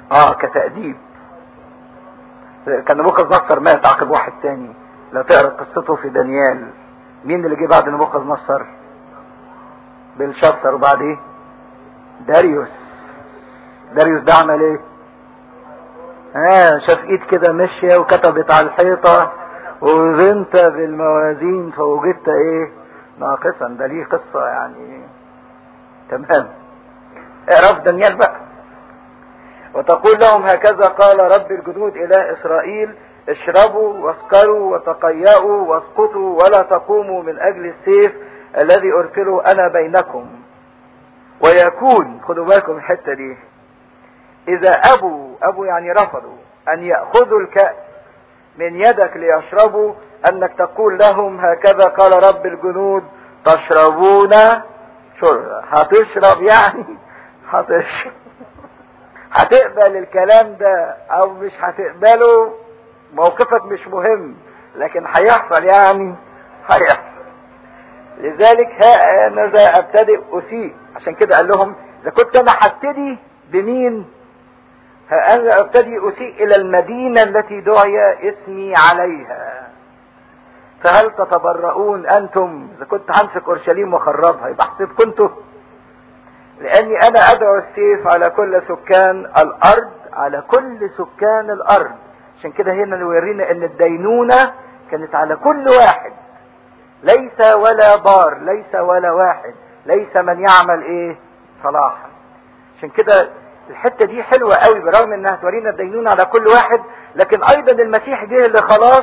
اه كتأديب كان نبوخذ نصر مات عقب واحد تاني لو تقرا قصته في دانيال مين اللي جه بعد نبوخذ نصر بلشسر وبعد ايه داريوس داريوس ده عمل ايه ها شاف ايد كده ماشيه وكتبت على الحيطه وزنت بالموازين فوجدت ايه ناقصا ده ليه قصه يعني تمام اقرا في دانيال بقى وتقول لهم هكذا قال رب الجنود إلى إسرائيل اشربوا واسكروا وتقيأوا واسقطوا ولا تقوموا من أجل السيف الذي أرسله أنا بينكم ويكون خدوا بالكم الحتة دي إذا أبوا أبوا يعني رفضوا أن يأخذوا الكأس من يدك ليشربوا أنك تقول لهم هكذا قال رب الجنود تشربون شرب هتشرب يعني هتشرب هتقبل الكلام ده او مش هتقبله موقفك مش مهم لكن هيحصل يعني هيحصل لذلك ها انا ذا ابتدئ اسيء عشان كده قال لهم اذا كنت انا هبتدي بمين ها انا ابتدي اسيء الى المدينه التي دعي اسمي عليها فهل تتبرؤون انتم اذا كنت همسك اورشليم واخربها يبقى احسبكم انتوا لاني انا ادعو السيف على كل سكان الارض على كل سكان الارض عشان كده هنا يورينا ان الدينونة كانت على كل واحد ليس ولا بار ليس ولا واحد ليس من يعمل ايه صلاحا عشان كده الحتة دي حلوة قوي برغم انها تورينا الدينونة على كل واحد لكن ايضا المسيح جه اللي خلاص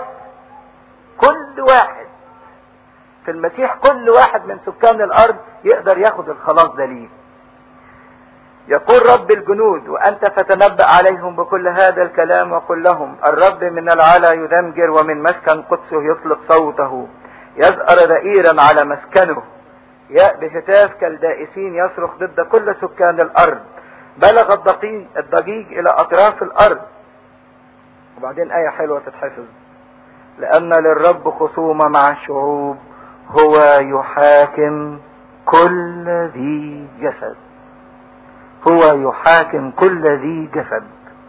كل واحد في المسيح كل واحد من سكان الارض يقدر ياخد الخلاص ده ليه يقول رب الجنود وأنت فتنبأ عليهم بكل هذا الكلام وقل لهم الرب من العلا يدمجر ومن مسكن قدسه يطلق صوته يزأر دائرا على مسكنه ياء بهتاف كالدائسين يصرخ ضد كل سكان الأرض بلغ الضجيج, الضجيج إلى أطراف الأرض وبعدين آية حلوة تتحفظ لأن للرب خصومة مع الشعوب هو يحاكم كل ذي جسد هو يحاكم كل ذي جسد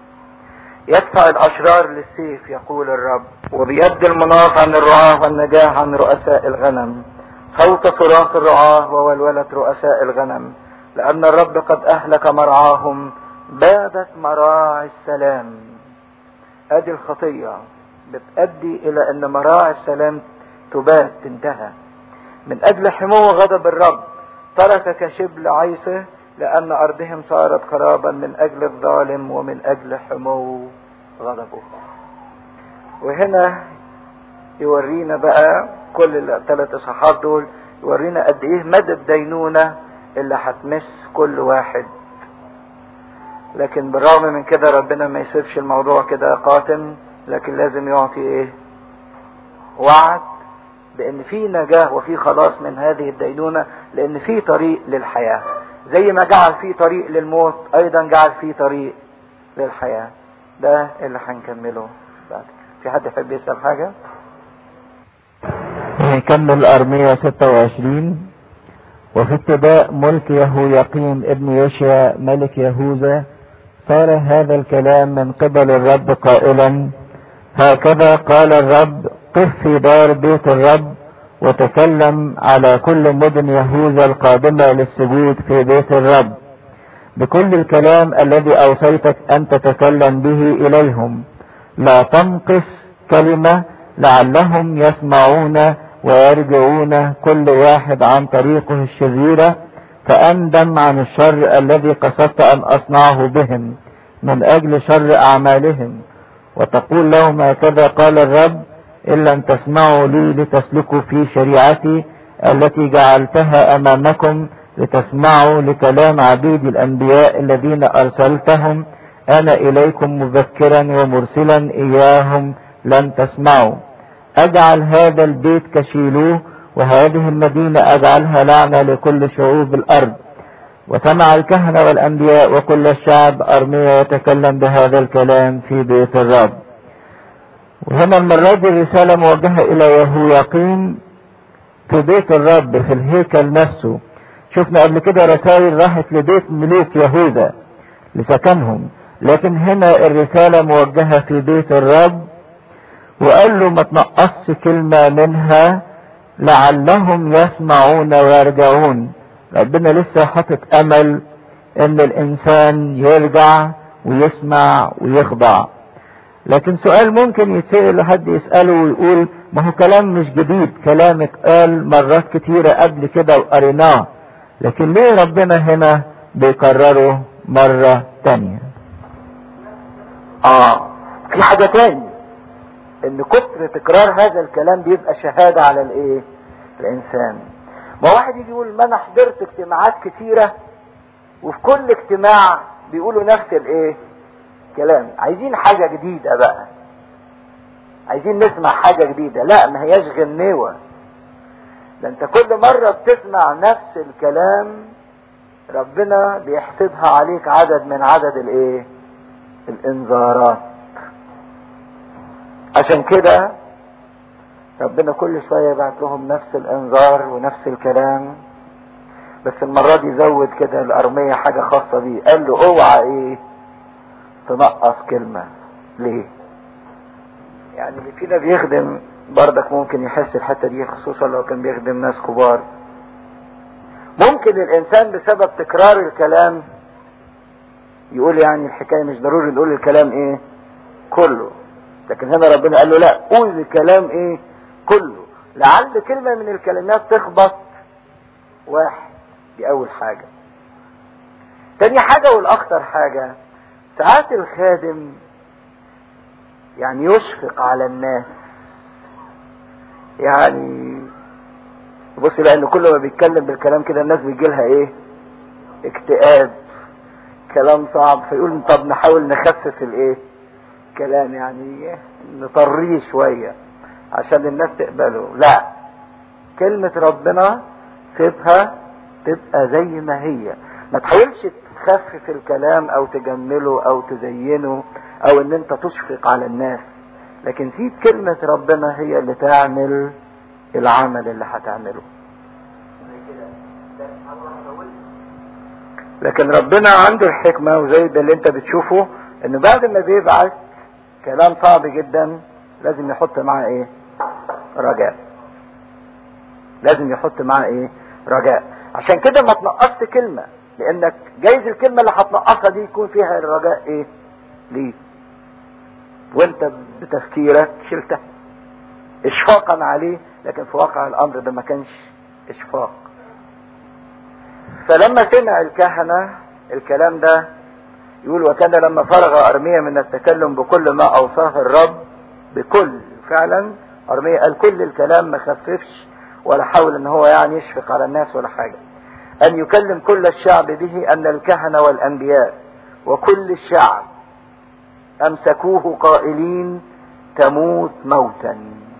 يدفع الأشرار للسيف يقول الرب وبيد المناط عن الرعاة والنجاة عن رؤساء الغنم صوت صراخ الرعاة وولولة رؤساء الغنم لأن الرب قد أهلك مرعاهم بادت مراعي السلام ادي الخطية بتؤدي الى ان مراعي السلام تبات تنتهى من اجل حمو غضب الرب ترك كشبل عيسه لأن أرضهم صارت خرابا من أجل الظالم ومن أجل حمو غضبه وهنا يورينا بقى كل الثلاث إصحاحات دول يورينا قد إيه مدى الدينونة اللي هتمس كل واحد لكن بالرغم من كده ربنا ما يسيبش الموضوع كده قاتم لكن لازم يعطي ايه وعد بان في نجاة وفي خلاص من هذه الدينونة لان في طريق للحياة زي ما جعل فيه طريق للموت ايضا جعل فيه طريق للحياة ده اللي هنكمله بعد في حد يحب يسأل حاجة نكمل أرمية 26 وفي ابتداء ملك يهويقيم ابن يوشيا ملك يهوذا صار هذا الكلام من قبل الرب قائلا هكذا قال الرب قف في دار بيت الرب وتكلم على كل مدن يهوذا القادمة للسجود في بيت الرب بكل الكلام الذي أوصيتك أن تتكلم به إليهم لا تنقص كلمة لعلهم يسمعون ويرجعون كل واحد عن طريقه الشريرة فأندم عن الشر الذي قصدت أن أصنعه بهم من أجل شر أعمالهم وتقول لهم هكذا قال الرب إن لم تسمعوا لي لتسلكوا في شريعتي التي جعلتها أمامكم لتسمعوا لكلام عبيد الأنبياء الذين أرسلتهم أنا إليكم مذكرا ومرسلا إياهم لن تسمعوا أجعل هذا البيت كشيلوه وهذه المدينة أجعلها لعنة لكل شعوب الأرض وسمع الكهنة والأنبياء وكل الشعب أرميا يتكلم بهذا الكلام في بيت الرب وهنا المرة دي الرسالة موجهة إلى يهوياقيم في بيت الرب في الهيكل نفسه شفنا قبل كده رسائل راحت لبيت ملوك يهوذا لسكنهم لكن هنا الرسالة موجهة في بيت الرب وقال له ما تنقصش كلمة منها لعلهم يسمعون ويرجعون ربنا لسه حاطط امل ان الانسان يرجع ويسمع ويخضع لكن سؤال ممكن يتسأل لحد يسأله ويقول ما هو كلام مش جديد كلامك قال مرات كتيرة قبل كده وقريناه لكن ليه ربنا هنا بيكرره مرة تانية اه في حاجة تاني ان كتر تكرار هذا الكلام بيبقى شهادة على الايه الانسان ما واحد يجي يقول ما انا حضرت اجتماعات كتيرة وفي كل اجتماع بيقولوا نفس الايه كلام عايزين حاجة جديدة بقى عايزين نسمع حاجة جديدة لا ما هياش غنيوة ده انت كل مرة بتسمع نفس الكلام ربنا بيحسبها عليك عدد من عدد الايه الانذارات عشان كده ربنا كل شوية يبعت لهم نفس الانذار ونفس الكلام بس المرة دي زود كده الارمية حاجة خاصة بيه قال له اوعى ايه تنقص كلمة ليه يعني اللي فينا بيخدم بردك ممكن يحس الحتة دي خصوصا لو كان بيخدم ناس كبار ممكن الانسان بسبب تكرار الكلام يقول يعني الحكاية مش ضروري نقول الكلام ايه كله لكن هنا ربنا قال له لا قول الكلام ايه كله لعل كلمة من الكلمات تخبط واحد دي اول حاجة تاني حاجة والاخطر حاجة ساعات الخادم يعني يشفق على الناس يعني بص لان كل ما بيتكلم بالكلام كده الناس بيجي لها ايه اكتئاب كلام صعب فيقول طب نحاول نخفف الايه كلام يعني نطريه شوية عشان الناس تقبله لا كلمة ربنا سيبها تبقى زي ما هي ما تحاولش تخفف الكلام او تجمله او تزينه او ان انت تشفق على الناس لكن سيب كلمة ربنا هي اللي تعمل العمل اللي هتعمله لكن ربنا عنده الحكمة وزي ده اللي انت بتشوفه انه بعد ما بيبعت كلام صعب جدا لازم يحط معاه ايه رجاء لازم يحط معاه ايه رجاء عشان كده ما تنقصش كلمة لانك جايز الكلمة اللي هتنقصها دي يكون فيها الرجاء ايه ليه وانت بتفكيرك شلتها اشفاقا عليه لكن في واقع الامر ده ما كانش اشفاق فلما سمع الكهنة الكلام ده يقول وكان لما فرغ ارميا من التكلم بكل ما اوصاه الرب بكل فعلا ارميا قال كل الكلام ما خففش ولا حاول ان هو يعني يشفق على الناس ولا حاجة ان يكلم كل الشعب به ان الكهنة والانبياء وكل الشعب امسكوه قائلين تموت موتا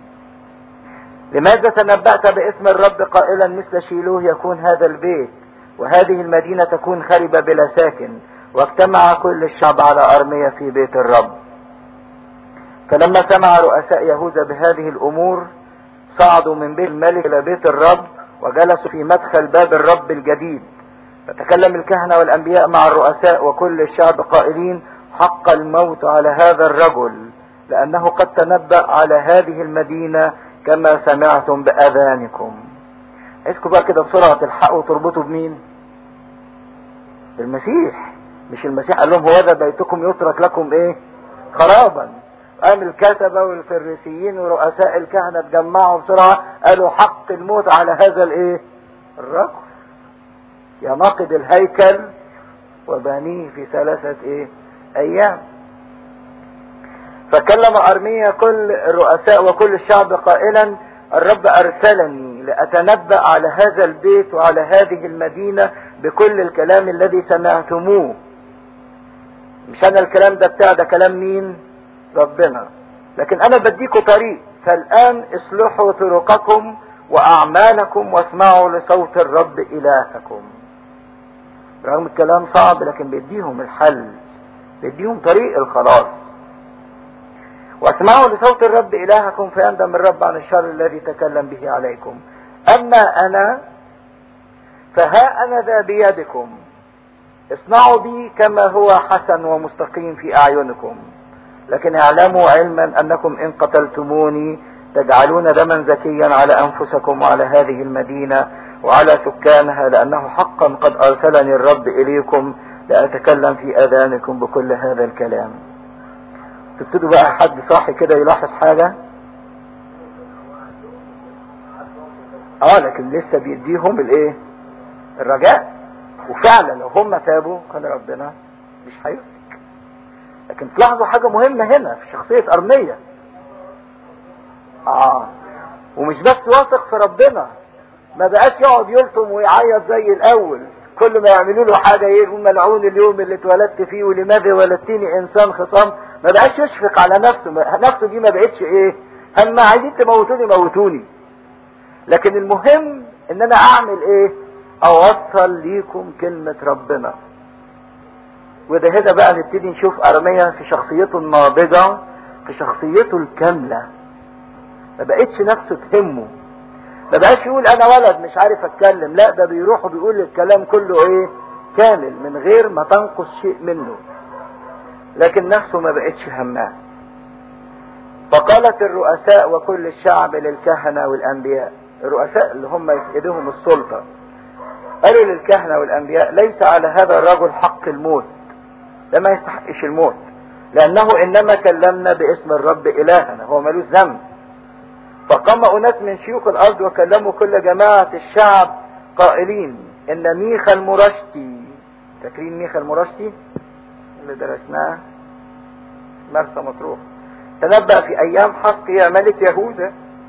لماذا تنبأت باسم الرب قائلا مثل شيلوه يكون هذا البيت وهذه المدينة تكون خربة بلا ساكن واجتمع كل الشعب على أرمية في بيت الرب فلما سمع رؤساء يهوذا بهذه الأمور صعدوا من بيت الملك إلى بيت الرب وجلسوا في مدخل باب الرب الجديد فتكلم الكهنة والأنبياء مع الرؤساء وكل الشعب قائلين حق الموت على هذا الرجل لأنه قد تنبأ على هذه المدينة كما سمعتم بأذانكم عايزكم بقى كده بسرعة تلحقوا تربطوا بمين بالمسيح مش المسيح قال لهم هو ذا بيتكم يترك لكم ايه خرابا قام الكتبة والفريسيين ورؤساء الكهنة اتجمعوا بسرعة قالوا حق الموت على هذا الايه الرجل يناقض الهيكل وبنيه في ثلاثة ايه ايام فكلم ارميا كل الرؤساء وكل الشعب قائلا الرب ارسلني لاتنبأ على هذا البيت وعلى هذه المدينة بكل الكلام الذي سمعتموه مش انا الكلام ده بتاع ده كلام مين ربنا لكن انا بديكوا طريق فالان اصلحوا طرقكم واعمالكم واسمعوا لصوت الرب الهكم رغم الكلام صعب لكن بيديهم الحل بيديهم طريق الخلاص واسمعوا لصوت الرب الهكم فيندم الرب عن الشر الذي تكلم به عليكم اما انا فها انا ذا بيدكم اصنعوا بي كما هو حسن ومستقيم في اعينكم لكن اعلموا علما انكم ان قتلتموني تجعلون دما زكيا على انفسكم وعلى هذه المدينة وعلى سكانها لانه حقا قد ارسلني الرب اليكم لاتكلم في اذانكم بكل هذا الكلام تبتدوا بقى حد صاحي كده يلاحظ حاجة اه لكن لسه بيديهم الايه الرجاء وفعلا لو هم تابوا قال ربنا مش هيفلك لكن تلاحظوا حاجة مهمة هنا في شخصية أرمية اه ومش بس واثق في ربنا ما بقاش يقعد يلطم ويعيط زي الاول كل ما يعملوا له حاجة يقول ملعون اليوم اللي اتولدت فيه ولماذا ولدتني انسان خصام ما بقاش يشفق على نفسه نفسه دي ما بقتش ايه هم عايزين تموتوني موتوني لكن المهم ان انا اعمل ايه اوصل ليكم كلمة ربنا وده هنا بقى نبتدي نشوف ارميا في شخصيته الناضجة في شخصيته الكاملة ما بقتش نفسه تهمه ما بقاش يقول انا ولد مش عارف اتكلم لا ده بيروح وبيقول الكلام كله ايه كامل من غير ما تنقص شيء منه لكن نفسه ما بقتش هماه فقالت الرؤساء وكل الشعب للكهنة والانبياء الرؤساء اللي هم في ايديهم السلطة قالوا للكهنة والانبياء ليس على هذا الرجل حق الموت ده ما يستحقش الموت لانه انما كلمنا باسم الرب الهنا هو ملوش ذنب فقام اناس من شيوخ الارض وكلموا كل جماعة الشعب قائلين ان ميخا المرشتي فاكرين ميخا المرشتي اللي درسناه مرسى مطروح تنبأ في ايام حقيا ملك يهوذا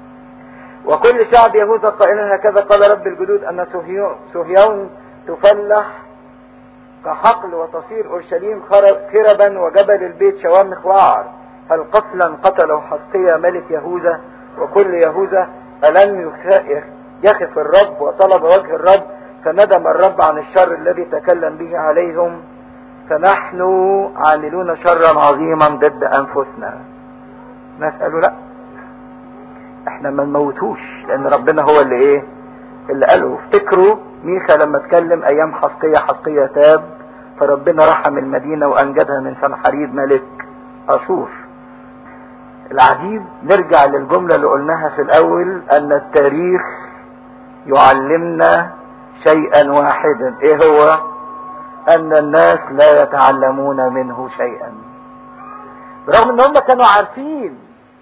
وكل شعب يهوذا قائلا هكذا قال رب الجدود ان سهيون تفلح كحقل وتصير اورشليم خربا وجبل البيت شوامخ وعر هل قتلا قتله حقيا ملك يهوذا وكل يهوذا ألم يخف الرب وطلب وجه الرب فندم الرب عن الشر الذي تكلم به عليهم فنحن عاملون شرا عظيما ضد أنفسنا ناس قالوا لا احنا ما نموتوش لان ربنا هو اللي ايه اللي قاله افتكروا ميخا لما اتكلم ايام حسقية حسقية تاب فربنا رحم المدينة وانجدها من سنحريب ملك اشور العجيب نرجع للجملة اللي قلناها في الاول ان التاريخ يعلمنا شيئا واحدا ايه هو ان الناس لا يتعلمون منه شيئا برغم ان هم كانوا عارفين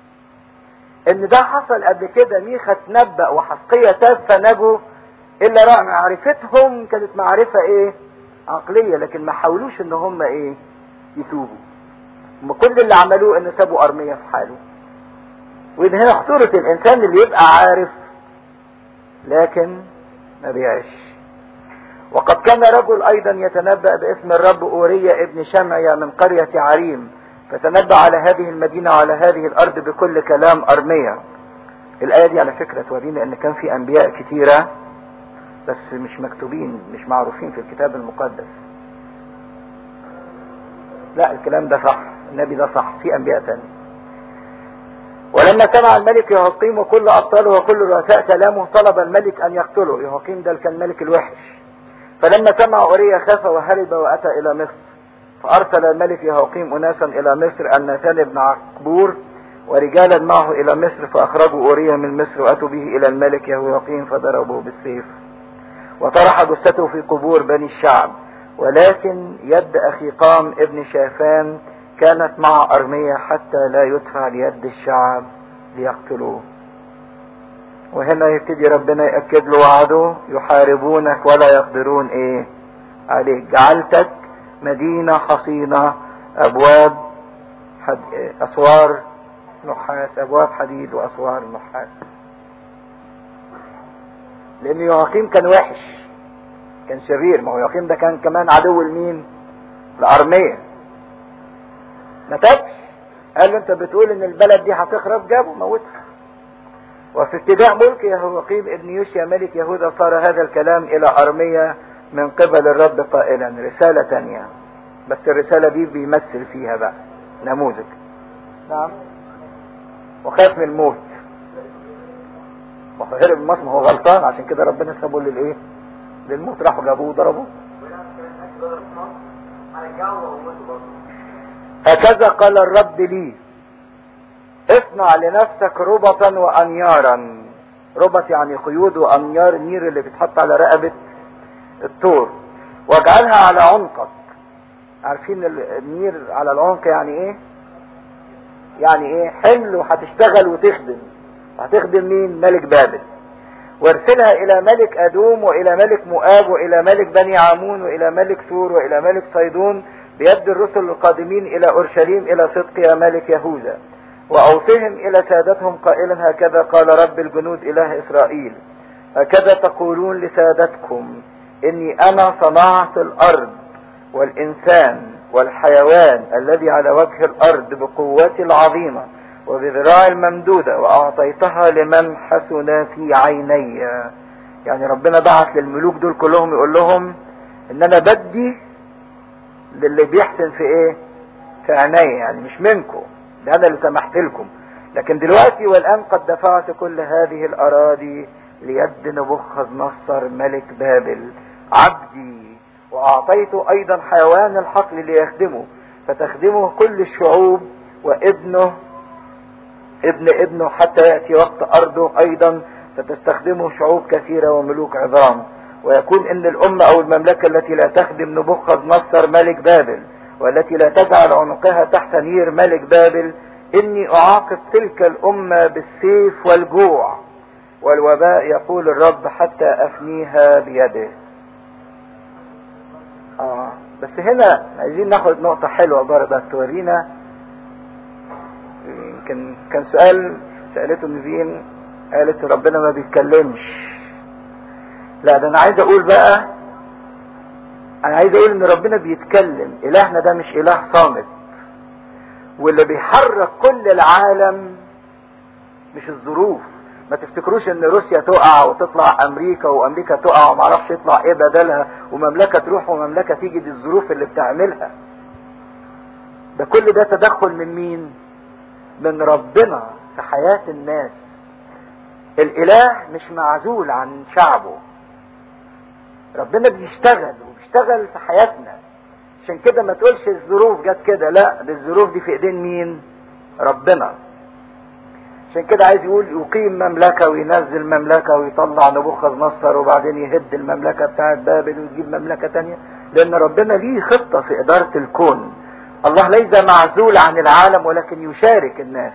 ان ده حصل قبل كده ميخا اتنبأ وحسقية تاب فنجوا الا رغم معرفتهم كانت معرفة ايه عقلية لكن ما حاولوش ان هم ايه يتوبوا هم كل اللي عملوه ان سابوا ارمية في حاله وان هنا خطورة الانسان اللي يبقى عارف لكن ما بيعيش وقد كان رجل ايضا يتنبأ باسم الرب اوريا ابن شمعيا من قرية عريم فتنبأ على هذه المدينة وعلى هذه الارض بكل كلام ارميا الاية دي على فكرة تورينا ان كان في انبياء كتيرة بس مش مكتوبين مش معروفين في الكتاب المقدس لا الكلام ده صح النبي ده صح في انبياء تاني ولما سمع الملك يهقيم وكل ابطاله وكل رؤساء كلامه طلب الملك ان يقتله يهقيم ده كان الملك الوحش فلما سمع اوريا خاف وهرب واتى الى مصر فارسل الملك يهقيم اناسا الى مصر الناتان بن عقبور ورجالا معه الى مصر فاخرجوا اوريا من مصر واتوا به الى الملك يهويقيم فضربوه بالسيف وطرح جثته في قبور بني الشعب ولكن يد اخي قام ابن شافان كانت مع ارمية حتى لا يدفع ليد الشعب ليقتلوه وهنا يبتدي ربنا يأكد له وعده يحاربونك ولا يقدرون ايه عليك جعلتك مدينة حصينة ابواب حد... اسوار نحاس ابواب حديد واسوار نحاس لان يواقيم كان وحش كان شرير ما هو يواقيم ده كان كمان عدو لمين لارمية ما تابش قال له انت بتقول ان البلد دي هتخرب جابه موتها وفي ابتداء ملك يهوقيم ابن يوشيا ملك يهوذا صار هذا الكلام الى ارمية من قبل الرب قائلا رسالة تانية بس الرسالة دي بيمثل فيها بقى نموذج نعم وخاف من الموت ما هو هرب مصر ما هو غلطان عشان كده ربنا سابه للايه للموت راحوا جابوه وضربوه هكذا قال الرب لي اصنع لنفسك ربطا وانيارا ربط يعني قيود وانيار النير اللي بيتحط على رقبة الطور واجعلها على عنقك عارفين النير على العنق يعني ايه يعني ايه حمل وهتشتغل وتخدم هتخدم مين ملك بابل وارسلها الى ملك ادوم والى ملك مؤاب والى ملك بني عمون والى ملك سور والى ملك صيدون بيد الرسل القادمين الى اورشليم الى صدق يا ملك يهوذا واوصهم الى سادتهم قائلا هكذا قال رب الجنود اله اسرائيل هكذا تقولون لسادتكم اني انا صنعت الارض والانسان والحيوان الذي على وجه الارض بقوتي العظيمه وبذراعي الممدودة واعطيتها لمن حسن في عيني يعني ربنا بعت للملوك دول كلهم يقول لهم ان انا بدي للي بيحسن في ايه في عيني يعني مش منكم ده انا اللي سمحت لكم لكن دلوقتي والان قد دفعت كل هذه الاراضي ليد نبوخذ نصر ملك بابل عبدي واعطيته ايضا حيوان الحقل ليخدمه فتخدمه كل الشعوب وابنه ابن ابنه حتى يأتي وقت أرضه أيضا فتستخدمه شعوب كثيرة وملوك عظام ويكون ان الأمة أو المملكة التي لا تخدم نبوخذ نصر ملك بابل والتي لا تجعل عنقها تحت نير ملك بابل إني أعاقب تلك الأمة بالسيف والجوع والوباء يقول الرب حتى أفنيها بيده آه بس هنا عايزين ناخد نقطة حلوة برضه تورينا يمكن كان سؤال سألته نيفين قالت ربنا ما بيتكلمش لا ده انا عايز اقول بقى انا عايز اقول ان ربنا بيتكلم الهنا ده مش اله صامت واللي بيحرك كل العالم مش الظروف ما تفتكروش ان روسيا تقع وتطلع امريكا وامريكا تقع ومعرفش يطلع ايه بدلها ومملكة تروح ومملكة تيجي دي الظروف اللي بتعملها ده كل ده تدخل من مين من ربنا في حياة الناس الاله مش معزول عن شعبه ربنا بيشتغل وبيشتغل في حياتنا عشان كده ما تقولش الظروف جت كده لا دي الظروف دي في ايدين مين ربنا عشان كده عايز يقول يقيم مملكة وينزل مملكة ويطلع نبوخذ نصر وبعدين يهد المملكة بتاعت بابل ويجيب مملكة تانية لان ربنا ليه خطة في ادارة الكون الله ليس معزول عن العالم ولكن يشارك الناس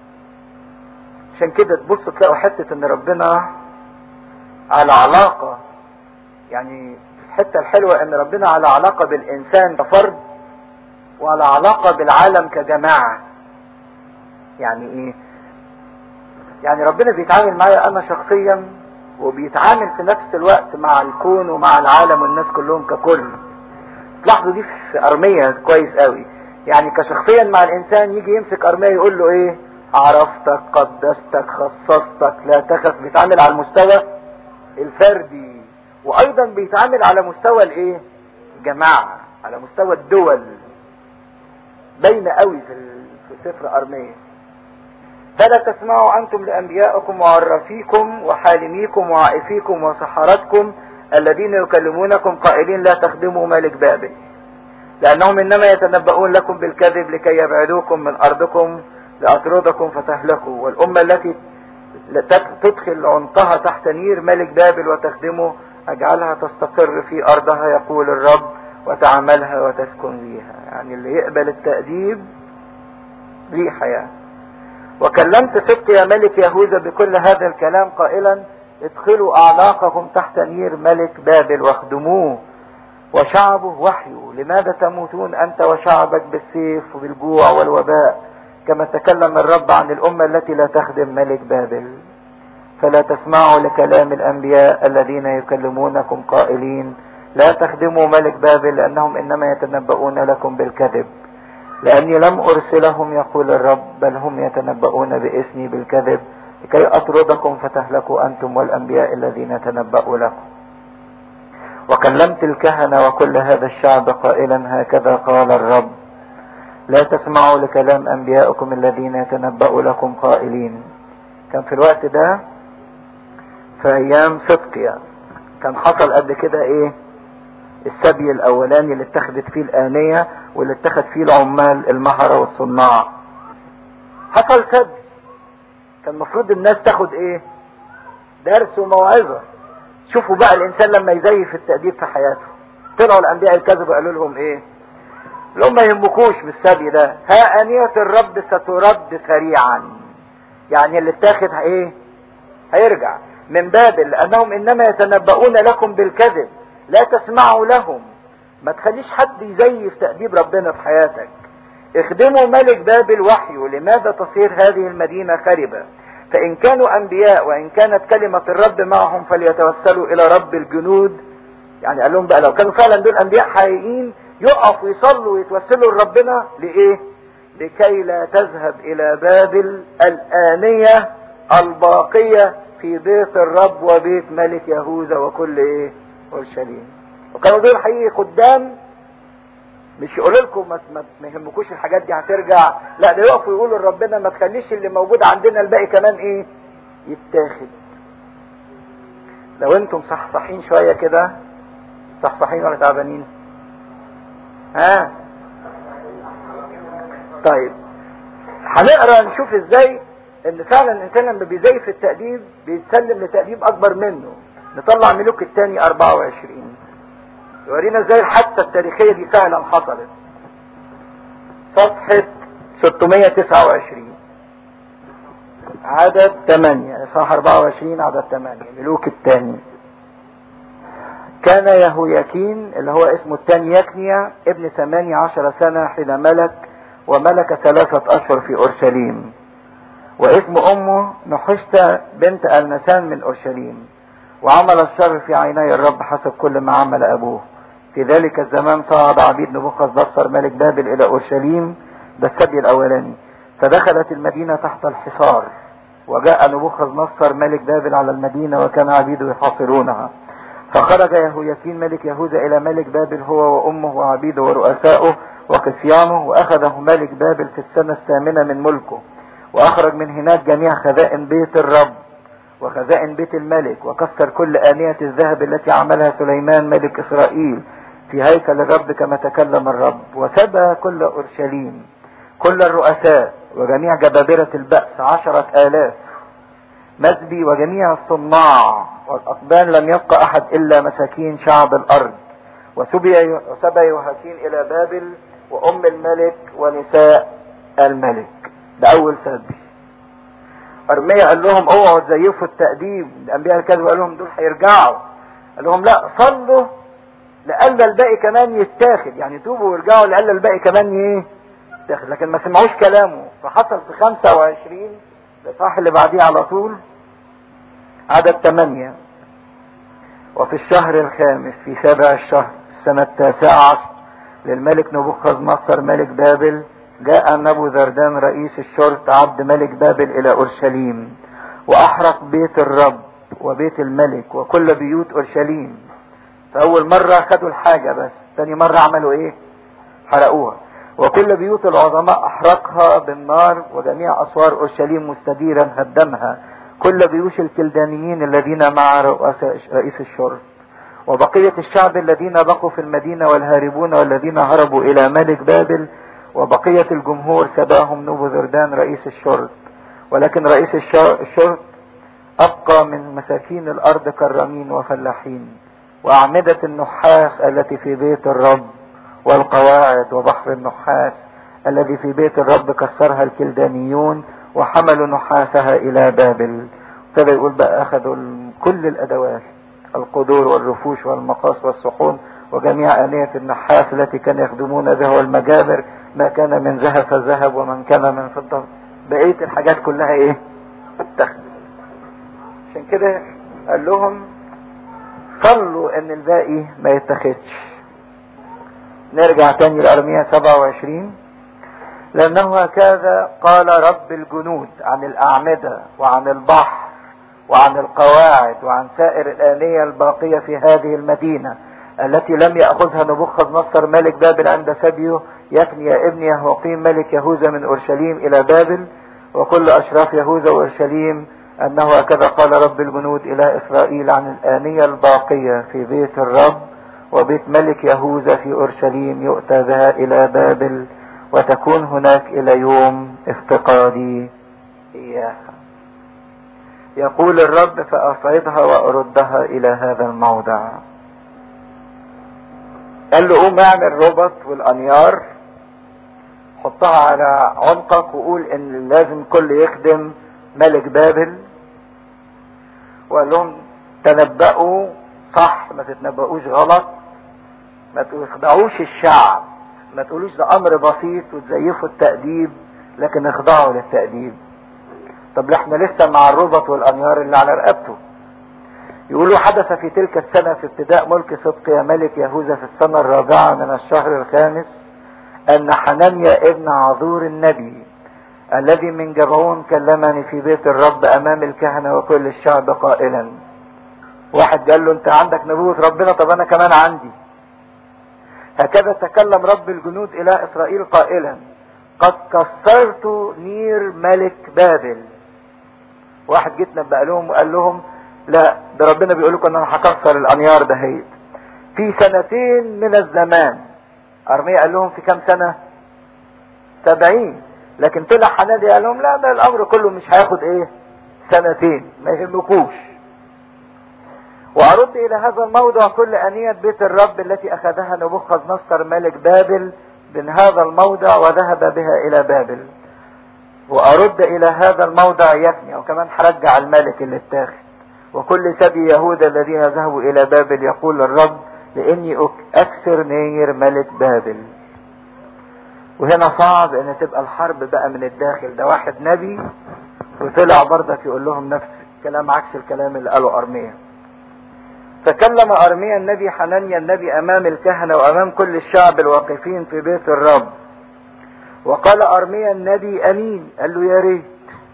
عشان كده تبص تلاقوا حتة ان ربنا على علاقة يعني الحتة الحلوة ان ربنا على علاقة بالانسان كفرد وعلى علاقة بالعالم كجماعة يعني ايه يعني ربنا بيتعامل معايا انا شخصيا وبيتعامل في نفس الوقت مع الكون ومع العالم والناس كلهم ككل تلاحظوا دي في ارمية كويس قوي يعني كشخصيا مع الانسان يجي يمسك ارمية يقول له ايه عرفتك قدستك خصصتك لا تخف بيتعامل على المستوى الفردي وايضا بيتعامل على مستوى الايه الجماعة على مستوى الدول باينه قوي في في سفر ارمية فلا تسمعوا انتم لانبيائكم وعرفيكم وحالميكم وعائفيكم وسحرتكم الذين يكلمونكم قائلين لا تخدموا ملك بابل لانهم انما يتنبؤون لكم بالكذب لكي يبعدوكم من ارضكم لاطردكم فتهلكوا والامه التي تدخل عنقها تحت نير ملك بابل وتخدمه اجعلها تستقر في ارضها يقول الرب وتعملها وتسكن فيها يعني اللي يقبل التأديب ليه حياة وكلمت ست يا ملك يهوذا بكل هذا الكلام قائلا ادخلوا اعناقكم تحت نير ملك بابل واخدموه وشعبه وحيه لماذا تموتون انت وشعبك بالسيف وبالجوع والوباء كما تكلم الرب عن الامة التي لا تخدم ملك بابل فلا تسمعوا لكلام الانبياء الذين يكلمونكم قائلين لا تخدموا ملك بابل لانهم انما يتنبؤون لكم بالكذب لاني لم ارسلهم يقول الرب بل هم يتنبؤون باسمي بالكذب لكي اطردكم فتهلكوا انتم والانبياء الذين تنبأوا لكم وكلمت الكهنة وكل هذا الشعب قائلا هكذا قال الرب لا تسمعوا لكلام انبيائكم الذين يتنبأوا لكم قائلين كان في الوقت ده في ايام صدقيا كان حصل قبل كده ايه السبي الاولاني اللي اتخذت فيه الانية واللي اتخذ فيه العمال المهرة والصناع حصل سبي كان المفروض الناس تاخد ايه درس وموعظة شوفوا بقى الانسان لما يزيف التأديب في حياته طلعوا الانبياء الكذب قالوا لهم ايه لهم ما يهمكوش بالسبي ده ها انية الرب سترد سريعا يعني اللي اتاخد ايه هيرجع من بابل لانهم انما يتنبؤون لكم بالكذب لا تسمعوا لهم ما تخليش حد يزيف تأديب ربنا في حياتك اخدموا ملك بابل وحيه لماذا تصير هذه المدينة خربة فإن كانوا أنبياء وإن كانت كلمة الرب معهم فليتوسلوا إلى رب الجنود يعني قال لهم بقى لو كانوا فعلا دول أنبياء حقيقيين يقفوا يصلوا ويتوسلوا لربنا لإيه؟ لكي لا تذهب إلى بابل الآنية الباقية في بيت الرب وبيت ملك يهوذا وكل إيه؟ أورشليم وكانوا دول حقيقي خدام مش يقول لكم ما, ما يهمكوش الحاجات دي هترجع لا ده يقفوا يقولوا لربنا ما تخليش اللي موجود عندنا الباقي كمان ايه يتاخد لو انتم صحصحين شوية كده صحصحين ولا تعبانين ها طيب هنقرا نشوف ازاي ان فعلا الانسان لما بيزيف التأديب بيتسلم لتأديب اكبر منه نطلع ملوك الثاني 24 يورينا ازاي الحادثة التاريخية دي فعلا حصلت صفحة 629 عدد 8 صح 24 عدد 8 ملوك الثاني كان يهوياكين اللي هو اسمه الثاني يكنيا ابن 18 سنة حين ملك وملك ثلاثة أشهر في أورشليم واسم أمه نحشت بنت المسان من أورشليم وعمل الشر في عيني الرب حسب كل ما عمل أبوه في ذلك الزمان صعد عبيد نبوخذ نصر ملك بابل إلى أورشليم ده السبي الأولاني فدخلت المدينة تحت الحصار وجاء نبوخذ نصر ملك بابل على المدينة وكان عبيده يحاصرونها فخرج يهوياكين ملك يهوذا إلى ملك بابل هو وأمه وعبيده ورؤسائه وقسيانه وأخذه ملك بابل في السنة الثامنة من ملكه وأخرج من هناك جميع خزائن بيت الرب وخزائن بيت الملك وكسر كل آنية الذهب التي عملها سليمان ملك إسرائيل في هيكل الرب كما تكلم الرب وسبى كل أورشليم كل الرؤساء وجميع جبابرة البأس عشرة آلاف مزبي وجميع الصناع والأقبان لم يبقى أحد إلا مساكين شعب الأرض وسبي وسبى يهاكين إلى بابل وأم الملك ونساء الملك ده أول سبي أرميا قال لهم اوعوا تزيفوا التأديب الأنبياء الكذب قال لهم دول هيرجعوا قال لهم لا صلوا لألا الباقي كمان يتاخد يعني توبوا وارجعوا لألا الباقي كمان ايه يتاخد لكن ما سمعوش كلامه فحصل في 25 الإصحاح اللي بعديه على طول عدد 8 وفي الشهر الخامس في سابع الشهر السنة التاسعة عشر للملك نبوخذ نصر ملك بابل جاء نبو ذردان رئيس الشرطة عبد ملك بابل إلى أورشليم وأحرق بيت الرب وبيت الملك وكل بيوت أورشليم فأول مرة خدوا الحاجة بس تاني مرة عملوا إيه حرقوها وكل بيوت العظماء أحرقها بالنار وجميع أسوار أورشليم مستديرا هدمها كل بيوش الكلدانيين الذين مع رئيس الشرطة وبقية الشعب الذين بقوا في المدينة والهاربون والذين هربوا إلى ملك بابل وبقية الجمهور سباهم نبو ذردان رئيس الشرط ولكن رئيس الشرط أبقى من مساكين الأرض كرامين وفلاحين وأعمدة النحاس التي في بيت الرب والقواعد وبحر النحاس الذي في بيت الرب كسرها الكلدانيون وحملوا نحاسها إلى بابل ابتدى يقول بقى أخذوا كل الأدوات القدور والرفوش والمقاس والصحون وجميع آنية النحاس التي كانوا يخدمون بها والمجابر ما كان من ذهب فالذهب ومن كان من فضة بقية الحاجات كلها ايه اتخذ عشان كده قال لهم صلوا ان الباقي ما يتخذش نرجع تاني لأرمية 27 لأنه هكذا قال رب الجنود عن الأعمدة وعن البحر وعن القواعد وعن سائر الآنية الباقية في هذه المدينة التي لم يأخذها نبوخذ نصر ملك بابل عند سبيه يكني ابن يهوقيم ملك يهوذا من أورشليم إلى بابل وكل أشراف يهوذا وأورشليم أنه هكذا قال رب الجنود إلى إسرائيل عن الآنية الباقية في بيت الرب وبيت ملك يهوذا في أورشليم يؤتى بها إلى بابل وتكون هناك إلى يوم افتقادي إياها يقول الرب فأصعدها وأردها إلى هذا الموضع قال له قوم اعمل ربط والأنيار حطها على عنقك وقول ان لازم كل يخدم ملك بابل وقال لهم تنبأوا صح ما تتنبأوش غلط ما تخدعوش الشعب ما تقولوش ده امر بسيط وتزيفوا التأديب لكن اخضعوا للتأديب طب احنا لسه مع الربط والانيار اللي على رقبته يقولوا حدث في تلك السنة في ابتداء ملك صدق يا ملك يهوذا في السنة الرابعة من الشهر الخامس ان حنانيا ابن عذور النبي الذي من جبعون كلمني في بيت الرب امام الكهنة وكل الشعب قائلا واحد قال له انت عندك نبوة ربنا طب انا كمان عندي هكذا تكلم رب الجنود الى اسرائيل قائلا قد كسرت نير ملك بابل واحد جيت نبأ لهم وقال لهم لا ده ربنا بيقول لكم ان انا هكسر الانيار دهيت في سنتين من الزمان ارميا قال لهم في كام سنة سبعين لكن طلع حنادي قال لهم لا ده الامر كله مش هياخد ايه سنتين ما يهمكوش وارد الى هذا الموضع كل انية بيت الرب التي اخذها نبوخذ نصر ملك بابل من هذا الموضع وذهب بها الى بابل وارد الى هذا الموضع يكني وكمان هرجع الملك اللي اتاخد وكل سبي يهوذا الذين ذهبوا الى بابل يقول الرب لاني اكسر نير ملك بابل وهنا صعب ان تبقى الحرب بقى من الداخل ده واحد نبي وطلع برضك يقول لهم نفس الكلام عكس الكلام اللي قاله ارميا تكلم ارميا النبي حنانيا النبي امام الكهنة وامام كل الشعب الواقفين في بيت الرب وقال ارميا النبي امين قال له يا ريت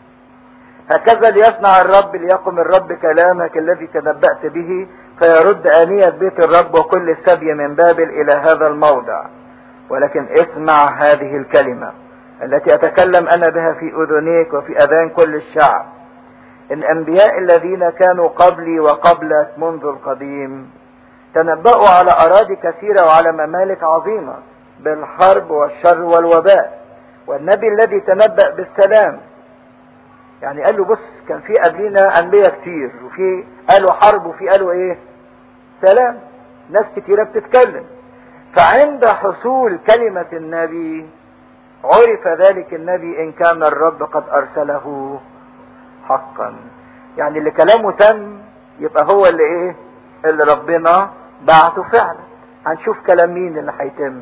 هكذا ليصنع الرب ليقم الرب كلامك الذي تنبأت به فيرد آنية بيت الرب وكل السبي من بابل إلى هذا الموضع ولكن اسمع هذه الكلمة التي أتكلم أنا بها في أذنيك وفي أذان كل الشعب إن أنبياء الذين كانوا قبلي وقبلك منذ القديم تنبأوا على أراضي كثيرة وعلى ممالك عظيمة بالحرب والشر والوباء والنبي الذي تنبأ بالسلام يعني قال له بص كان في قبلنا انبياء كتير وفي قالوا حرب وفي قالوا ايه سلام ناس كتيرة بتتكلم فعند حصول كلمة النبي عرف ذلك النبي ان كان الرب قد ارسله حقا يعني اللي كلامه تم يبقى هو اللي ايه اللي ربنا بعته فعلا هنشوف كلام مين اللي هيتم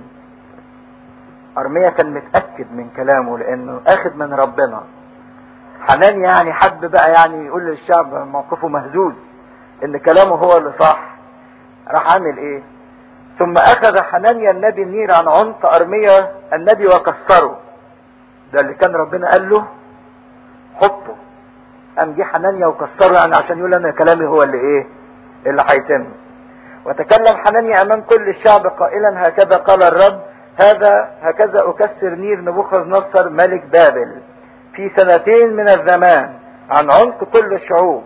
ارميا كان متأكد من كلامه لانه اخد من ربنا حنان يعني حب بقى يعني يقول للشعب موقفه مهزوز ان كلامه هو اللي صح راح عامل ايه ثم اخذ حنانيا النبي النير عن عنق ارميا النبي وكسره ده اللي كان ربنا قال له حطه قام جه حنانيا وكسره يعني عشان يقول انا كلامي هو اللي ايه اللي هيتم وتكلم حنانيا امام كل الشعب قائلا هكذا قال الرب هذا هكذا اكسر نير نبوخذ نصر ملك بابل في سنتين من الزمان عن عمق كل الشعوب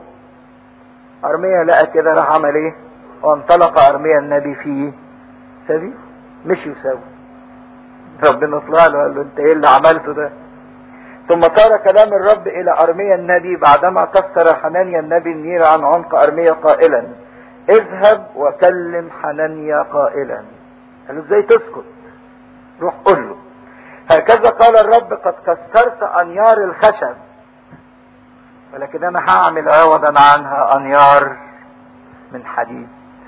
ارميا لقى كده راح عمل ايه وانطلق ارميا النبي في سبيل مشي وسوي ربنا طلع له قال له انت ايه اللي عملته ده ثم صار كلام الرب الى ارميا النبي بعدما كسر حنانيا النبي النير عن عنق ارميا قائلا اذهب وكلم حنانيا قائلا قال له ازاي تسكت روح قول له هكذا قال الرب قد كسرت انيار الخشب ولكن انا هعمل عوضا عنها انيار من حديد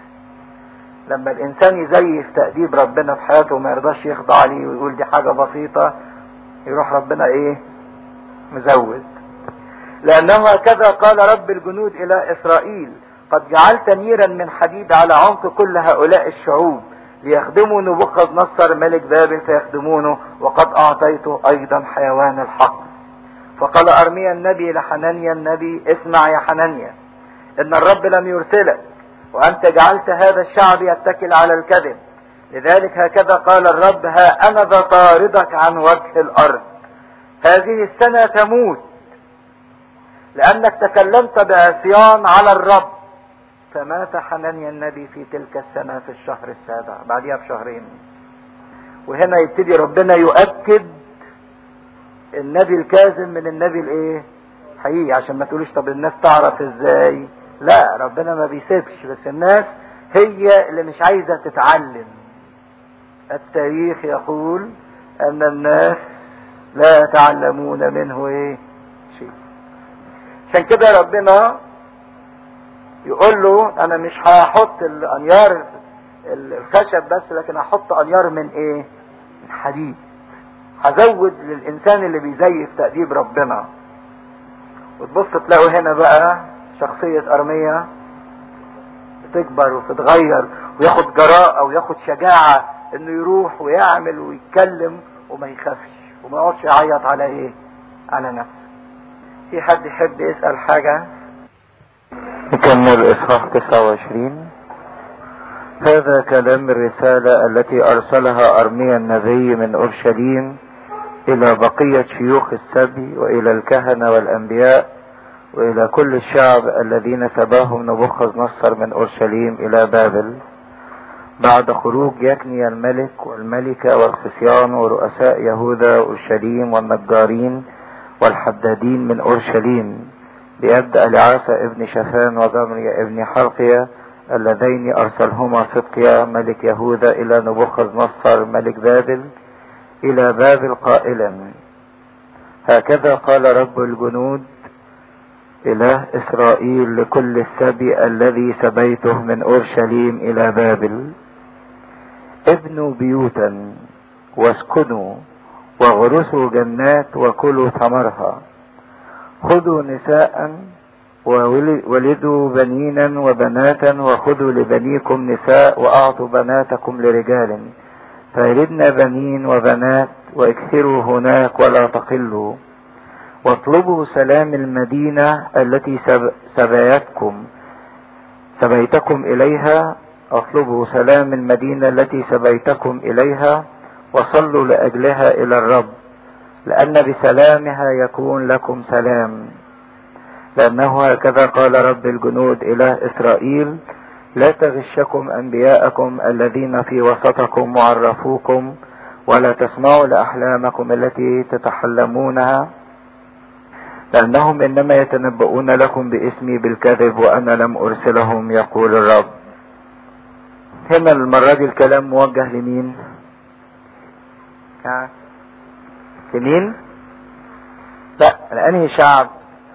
لما الانسان يزيف تأديب ربنا في حياته وما يرضاش يخضع عليه ويقول دي حاجة بسيطة يروح ربنا ايه مزود لانه هكذا قال رب الجنود الى اسرائيل قد جعلت نيرا من حديد على عمق كل هؤلاء الشعوب ليخدموا نبوخذ نصر ملك بابل فيخدمونه وقد اعطيته ايضا حيوان الحق فقال ارميا النبي لحنانيا النبي اسمع يا حنانيا ان الرب لم يرسلك وانت جعلت هذا الشعب يتكل على الكذب لذلك هكذا قال الرب ها انا ذا طاردك عن وجه الارض هذه السنة تموت لانك تكلمت بعصيان على الرب فمات حنانيا النبي في تلك السنة في الشهر السابع بعدها بشهرين وهنا يبتدي ربنا يؤكد النبي الكاذب من النبي الايه حقيقي عشان ما تقولوش طب الناس تعرف ازاي لا ربنا ما بيسيبش بس الناس هي اللي مش عايزة تتعلم التاريخ يقول ان الناس لا يتعلمون منه ايه شيء عشان كده ربنا يقول له انا مش هحط الانيار الخشب بس لكن هحط انيار من ايه من حديد هزود للانسان اللي بيزيف تأديب ربنا وتبص تلاقوا هنا بقى شخصية ارمية بتكبر وتتغير وياخد جراءة وياخد شجاعة انه يروح ويعمل ويتكلم وما يخافش وما يقعدش يعيط على ايه على نفسه في حد يحب يسأل حاجة نكمل إصحاح 29 هذا كلام الرسالة التي أرسلها أرميا النبي من أورشليم إلى بقية شيوخ السبي وإلى الكهنة والأنبياء وإلى كل الشعب الذين سباهم نبوخذ نصر من أورشليم إلى بابل بعد خروج يكني الملك والملكة والخصيان ورؤساء يهوذا وأورشليم والنجارين والحدادين من أورشليم بيد العاسى ابن شفان وجمريا ابن حلقية اللذين أرسلهما صدقيا ملك يهوذا إلى نبوخذ نصر ملك بابل إلى بابل قائلا هكذا قال رب الجنود إله إسرائيل لكل السبي الذي سبيته من أورشليم إلى بابل ابنوا بيوتا واسكنوا واغرسوا جنات وكلوا ثمرها خذوا نساء وولدوا بنينا وبناتا وخذوا لبنيكم نساء واعطوا بناتكم لرجال فيلدن بنين وبنات واكثروا هناك ولا تقلوا واطلبوا سلام المدينة التي سبيتكم سبيتكم إليها اطلبوا سلام المدينة التي سبيتكم إليها وصلوا لأجلها إلى الرب لأن بسلامها يكون لكم سلام لأنه هكذا قال رب الجنود إله إسرائيل لا تغشكم أنبياءكم الذين في وسطكم معرفوكم ولا تسمعوا لأحلامكم التي تتحلمونها لأنهم إنما يتنبؤون لكم باسمي بالكذب وأنا لم أرسلهم يقول الرب هنا المرة دي الكلام موجه لمين لمين لا لأنهي شعب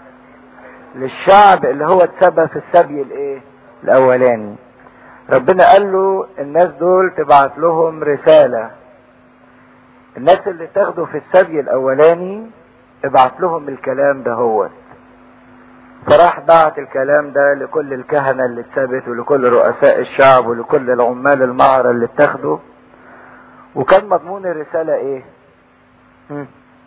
للشعب اللي هو اتسبى في السبي الايه الاولاني ربنا قال له الناس دول تبعت لهم رسالة الناس اللي تاخدوا في السبي الاولاني ابعت لهم الكلام ده هو فراح بعت الكلام ده لكل الكهنة اللي اتثبت ولكل رؤساء الشعب ولكل العمال المعرة اللي اتاخدوا وكان مضمون الرسالة ايه م.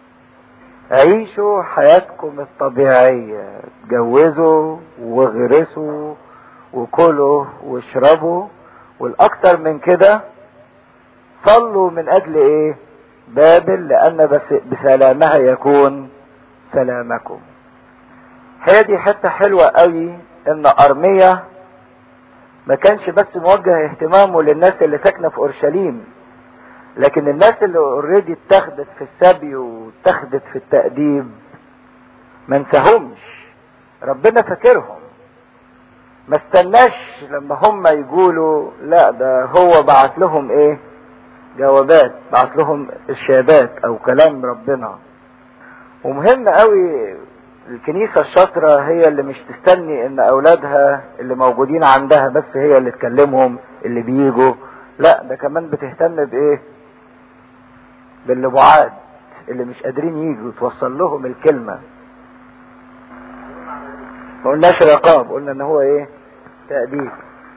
عيشوا حياتكم الطبيعية اتجوزوا واغرسوا وكلوا واشربوا والاكتر من كده صلوا من اجل ايه بابل لان بس بسلامها يكون سلامكم هي دي حتة حلوة قوي ان ارمية ما كانش بس موجه اهتمامه للناس اللي ساكنة في اورشليم لكن الناس اللي اوريدي اتخذت في السبي واتخذت في التأديب ما انساهمش ربنا فاكرهم ما استناش لما هم يقولوا لا ده هو بعت لهم ايه جوابات بعت لهم ارشادات او كلام ربنا ومهم قوي الكنيسة الشاطرة هي اللي مش تستني ان اولادها اللي موجودين عندها بس هي اللي تكلمهم اللي بيجوا لا ده كمان بتهتم بايه باللي بعاد اللي مش قادرين يجوا توصل لهم الكلمة ما قلناش عقاب قلنا ان هو ايه تأديب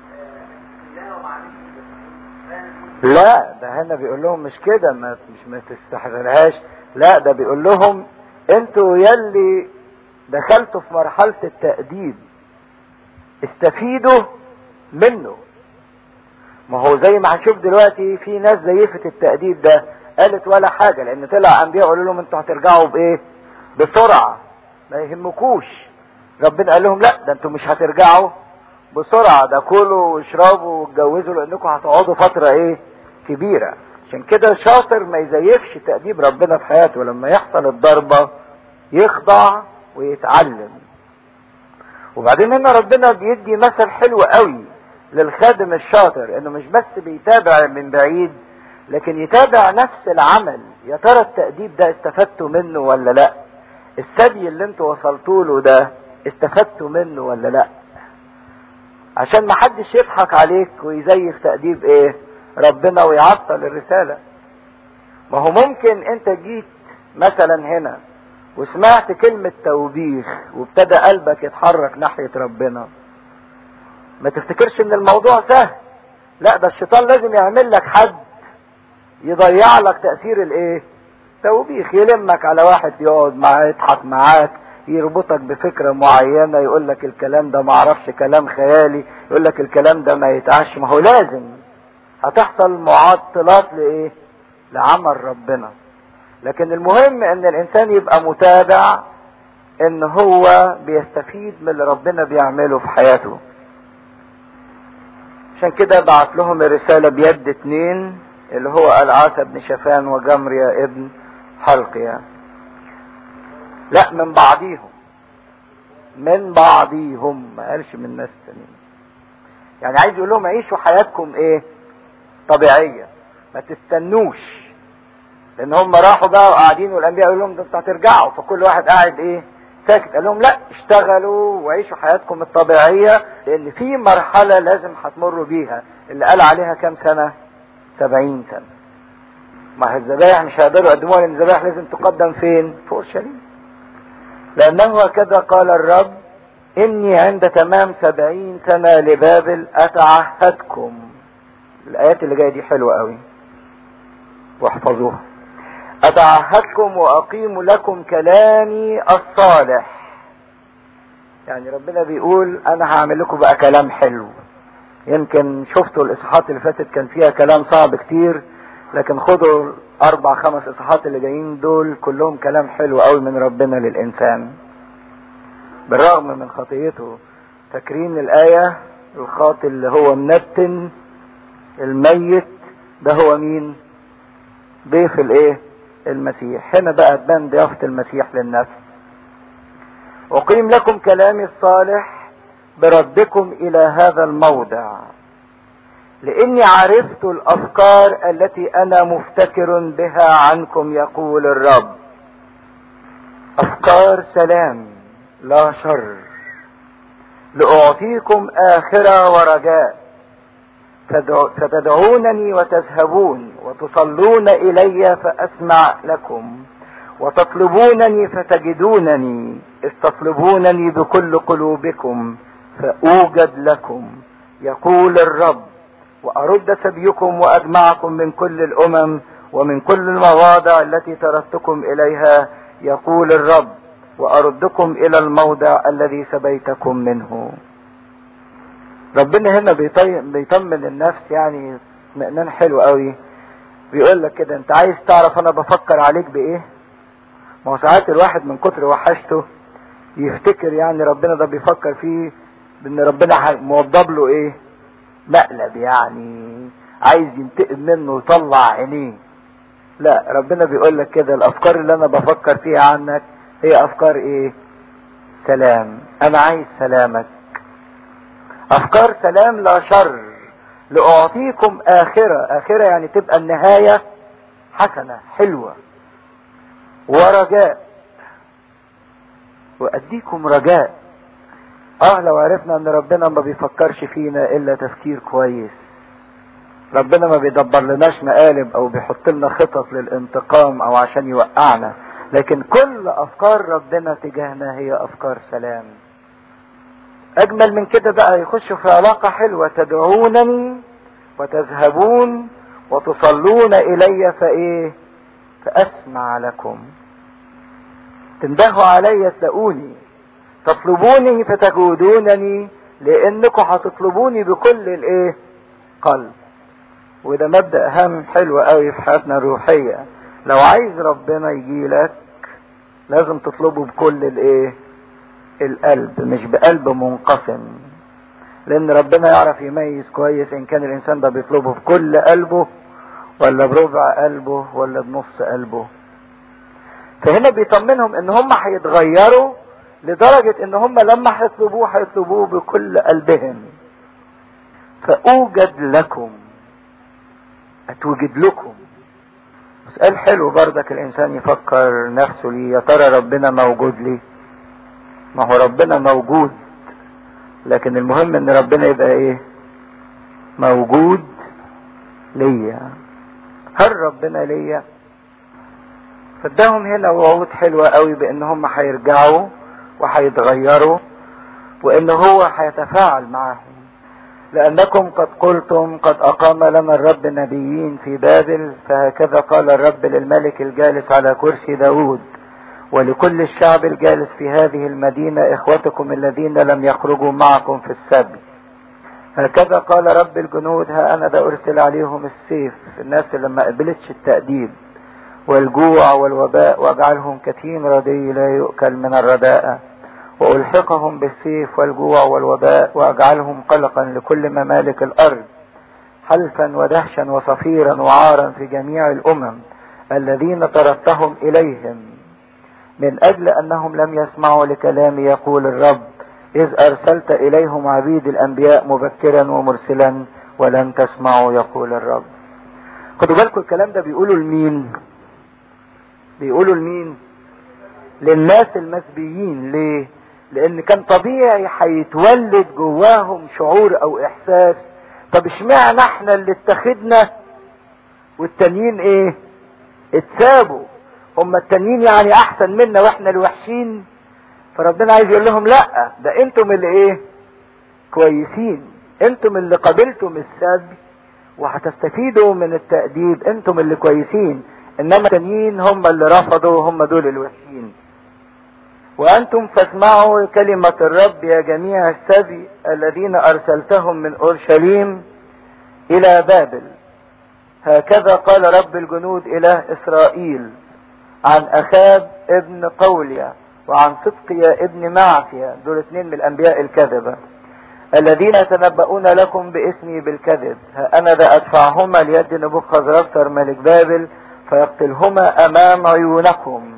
لا ده هنا بيقول لهم مش كده ما مش ما تستحضرهاش لا ده بيقول لهم انتوا يلي دخلتوا في مرحلة التأديب استفيدوا منه ما هو زي ما هنشوف دلوقتي في ناس زيفت التأديب ده قالت ولا حاجة لان طلع انبياء قالوا لهم انتوا هترجعوا بايه بسرعة ما يهمكوش ربنا قال لهم لا ده انتوا مش هترجعوا بسرعة ده كلوا واشربوا واتجوزوا لانكم هتقعدوا فترة ايه كبيرة عشان كده الشاطر ما يزيفش تأديب ربنا في حياته لما يحصل الضربة يخضع ويتعلم وبعدين هنا ربنا بيدي مثل حلو قوي للخادم الشاطر انه مش بس بيتابع من بعيد لكن يتابع نفس العمل يا ترى التأديب ده استفدتوا منه ولا لا الثدي اللي انتوا وصلتوا له ده استفدتوا منه ولا لا عشان ما حدش يضحك عليك ويزيف تأديب ايه ربنا ويعطل الرسالة ما هو ممكن انت جيت مثلا هنا وسمعت كلمة توبيخ وابتدى قلبك يتحرك ناحية ربنا ما تفتكرش ان الموضوع سهل لا ده الشيطان لازم يعمل لك حد يضيع لك تأثير الايه توبيخ يلمك على واحد يقعد معاه يضحك معاك يربطك بفكرة معينة يقول لك الكلام ده معرفش كلام خيالي يقول لك الكلام ده ما يتعش ما هو لازم هتحصل معطلات لايه لعمل ربنا لكن المهم ان الانسان يبقى متابع ان هو بيستفيد من اللي ربنا بيعمله في حياته عشان كده بعت لهم الرسالة بيد اتنين اللي هو العاصى بن شفان وجمريا ابن حلقيا لا من بعضيهم من بعضيهم ما قالش من ناس تانيين يعني عايز يقول لهم عيشوا حياتكم ايه طبيعية ما تستنوش لان هم راحوا بقى وقاعدين والانبياء يقول لهم ده انتوا هترجعوا فكل واحد قاعد ايه ساكت قال لهم لا اشتغلوا وعيشوا حياتكم الطبيعية لان في مرحلة لازم هتمروا بيها اللي قال عليها كام سنة سبعين سنة ما هي الذبائح مش هيقدروا يقدموها لان الذبائح لازم تقدم فين في اورشليم لانه هكذا قال الرب اني عند تمام سبعين سنة لبابل اتعهدكم الايات اللي جاية دي حلوة قوي واحفظوها اتعهدكم واقيم لكم كلامي الصالح يعني ربنا بيقول انا هعمل لكم بقى كلام حلو يمكن شفتوا الاصحاحات اللي فاتت كان فيها كلام صعب كتير لكن خدوا اربع خمس اصحاحات اللي جايين دول كلهم كلام حلو قوي من ربنا للانسان بالرغم من خطيته فاكرين الايه الخاطئ اللي هو منتن الميت ده هو مين ضيف الايه المسيح هنا بقى تبان ضيافة المسيح للنفس أقيم لكم كلامي الصالح بردكم إلى هذا الموضع لإني عرفت الأفكار التي أنا مفتكر بها عنكم يقول الرب أفكار سلام لا شر لأعطيكم آخرة ورجاء فتدعونني وتذهبون وتصلون الي فاسمع لكم وتطلبونني فتجدونني اذ تطلبونني بكل قلوبكم فاوجد لكم يقول الرب وارد سبيكم واجمعكم من كل الامم ومن كل المواضع التي تركتكم اليها يقول الرب واردكم الى الموضع الذي سبيتكم منه ربنا هنا بيطمن النفس يعني اطمئنان حلو قوي بيقول لك كده انت عايز تعرف انا بفكر عليك بايه ما هو ساعات الواحد من كتر وحشته يفتكر يعني ربنا ده بيفكر فيه بان ربنا موضب له ايه مقلب يعني عايز ينتقم منه ويطلع عينيه لا ربنا بيقول لك كده الافكار اللي انا بفكر فيها عنك هي افكار ايه سلام انا عايز سلامك افكار سلام لا شر لاعطيكم اخرة اخرة يعني تبقى النهاية حسنة حلوة ورجاء واديكم رجاء اه لو عرفنا ان ربنا ما بيفكرش فينا الا تفكير كويس ربنا ما بيدبر لناش مقالب او بيحط لنا خطط للانتقام او عشان يوقعنا لكن كل افكار ربنا تجاهنا هي افكار سلام اجمل من كده بقى يخشوا في علاقة حلوة تدعونني وتذهبون وتصلون الي فايه فاسمع لكم تندهوا علي تلاقوني تطلبوني فتجودونني لانكم هتطلبوني بكل الايه قلب وده مبدأ هام حلو قوي في حياتنا الروحية لو عايز ربنا يجي لك لازم تطلبه بكل الايه القلب مش بقلب منقسم لان ربنا يعرف يميز كويس ان كان الانسان ده بيطلبه بكل قلبه ولا بربع قلبه ولا بنص قلبه فهنا بيطمنهم ان هم هيتغيروا لدرجة ان هم لما هيطلبوه هيطلبوه بكل قلبهم فاوجد لكم اتوجد لكم سؤال حلو بردك الانسان يفكر نفسه ليه يا ترى ربنا موجود ليه ما هو ربنا موجود لكن المهم ان ربنا يبقى ايه موجود ليا هل ربنا ليا فاداهم هنا وعود حلوة قوي بان هم هيرجعوا وهيتغيروا وان هو هيتفاعل معاهم لانكم قد قلتم قد اقام لنا الرب نبيين في بابل فهكذا قال الرب للملك الجالس على كرسي داود ولكل الشعب الجالس في هذه المدينة اخوتكم الذين لم يخرجوا معكم في السبي هكذا قال رب الجنود ها انا ذا ارسل عليهم السيف الناس اللي ما قبلتش التأديب والجوع والوباء واجعلهم كتين ردي لا يؤكل من الرداءة والحقهم بالسيف والجوع والوباء واجعلهم قلقا لكل ممالك الارض حلفا ودهشا وصفيرا وعارا في جميع الامم الذين طردتهم اليهم من اجل انهم لم يسمعوا لكلامي يقول الرب اذ ارسلت اليهم عبيد الانبياء مبكرا ومرسلا ولم تسمعوا يقول الرب خدوا بالكم الكلام ده بيقولوا لمين بيقولوا لمين للناس المسبيين ليه لان كان طبيعي هيتولد جواهم شعور او احساس طب اشمعنى احنا اللي اتخذنا والتانيين ايه اتسابوا هم التانيين يعني احسن منا واحنا الوحشين فربنا عايز يقول لهم لا ده انتم اللي ايه كويسين انتم اللي قبلتم السبي وهتستفيدوا من التأديب انتم اللي كويسين انما التانيين هم اللي رفضوا هم دول الوحشين وانتم فاسمعوا كلمة الرب يا جميع السبي الذين ارسلتهم من اورشليم الى بابل هكذا قال رب الجنود اله اسرائيل عن اخاب ابن قوليا وعن صدقيا ابن معسيا دول اثنين من الانبياء الكذبة الذين يتنبؤون لكم باسمي بالكذب ها انا ذا ادفعهما ليد نبوخذ رفتر ملك بابل فيقتلهما امام عيونكم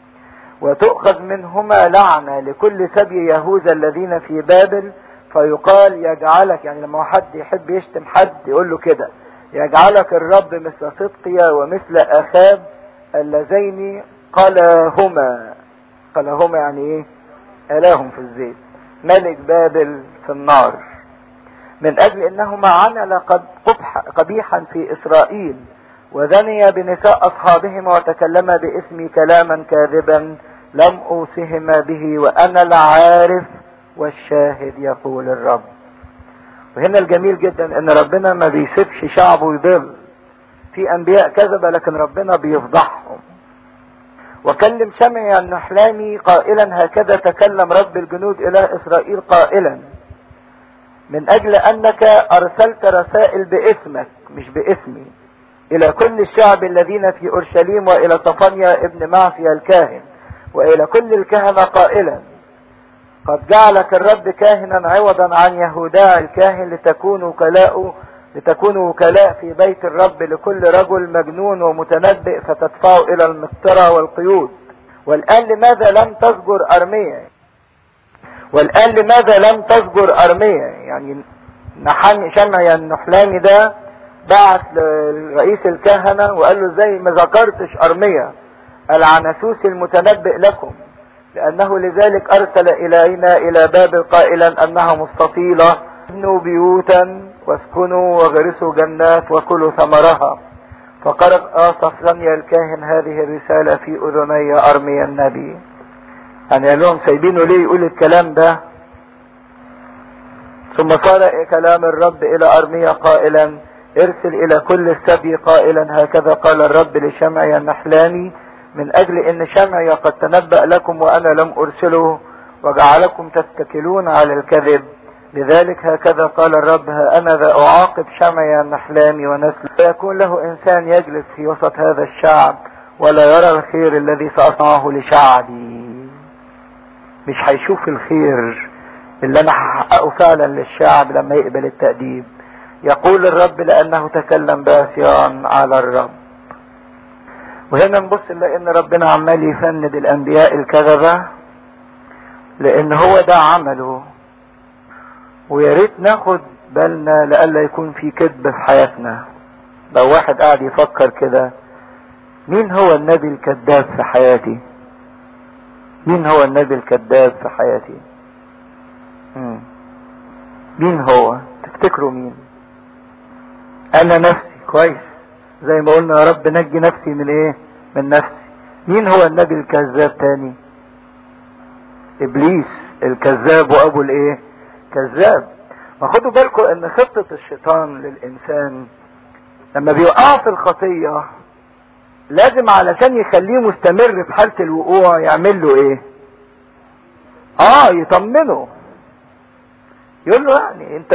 وتؤخذ منهما لعنة لكل سبي يهوذا الذين في بابل فيقال يجعلك يعني لما حد يحب يشتم حد يقول له كده يجعلك الرب مثل صدقيا ومثل اخاب اللذين قلاهما قلاهما يعني ايه الاهم في الزيت ملك بابل في النار من اجل انهما عمل قد قبح قبيحا في اسرائيل وزني بنساء اصحابهما وتكلم باسمي كلاما كاذبا لم اوصهما به وانا العارف والشاهد يقول الرب وهنا الجميل جدا ان ربنا ما بيسيبش شعبه يضل في انبياء كذبة لكن ربنا بيفضحهم وكلم شمعي النحلامي قائلا هكذا تكلم رب الجنود اله اسرائيل قائلا من اجل انك ارسلت رسائل باسمك مش باسمي الى كل الشعب الذين في اورشليم والى طفانيا ابن معصية الكاهن والى كل الكهنة قائلا قد جعلك الرب كاهنا عوضا عن يهودا الكاهن لتكون وكلاء لتكونوا وكلاء في بيت الرب لكل رجل مجنون ومتنبئ فتدفعوا الى المقطرة والقيود والان لماذا لم تزجر ارميا والان لماذا لم تزجر ارميا يعني نحن شمعي النحلاني ده بعت لرئيس الكهنة وقال له زي ما ذكرتش ارميا العنسوس المتنبئ لكم لانه لذلك ارسل الينا الى بابل قائلا انها مستطيلة ابنوا بيوتا واسكنوا وغرسوا جنات وكلوا ثمرها فقرأ آصف رمي الكاهن هذه الرسالة في أذني أرميا النبي يعني قال لهم سايبينه ليه يقول الكلام ده ثم صار كلام الرب إلى أرميا قائلا ارسل إلى كل السبي قائلا هكذا قال الرب لشمعي النحلاني من أجل أن شمعي قد تنبأ لكم وأنا لم أرسله وجعلكم تتكلون على الكذب لذلك هكذا قال الرب ها أنا ذا أعاقب شمعي النحلام ونسل فيكون له إنسان يجلس في وسط هذا الشعب ولا يرى الخير الذي سأصنعه لشعبي مش هيشوف الخير اللي انا هحققه فعلا للشعب لما يقبل التأديب يقول الرب لانه تكلم باسيا على الرب وهنا نبص نلاقي ان ربنا عمال يفند الانبياء الكذبة لان هو ده عمله ويا ريت ناخد بالنا لألا يكون في كذب في حياتنا لو واحد قاعد يفكر كده مين هو النبي الكذاب في حياتي مين هو النبي الكذاب في حياتي مم. مين هو تفتكروا مين انا نفسي كويس زي ما قلنا يا رب نجي نفسي من ايه من نفسي مين هو النبي الكذاب تاني ابليس الكذاب وابو الايه كذاب ما خدوا بالكم ان خطة الشيطان للانسان لما بيوقعوا في الخطية لازم علشان يخليه مستمر في حالة الوقوع يعمل له ايه اه يطمنه يقول له يعني انت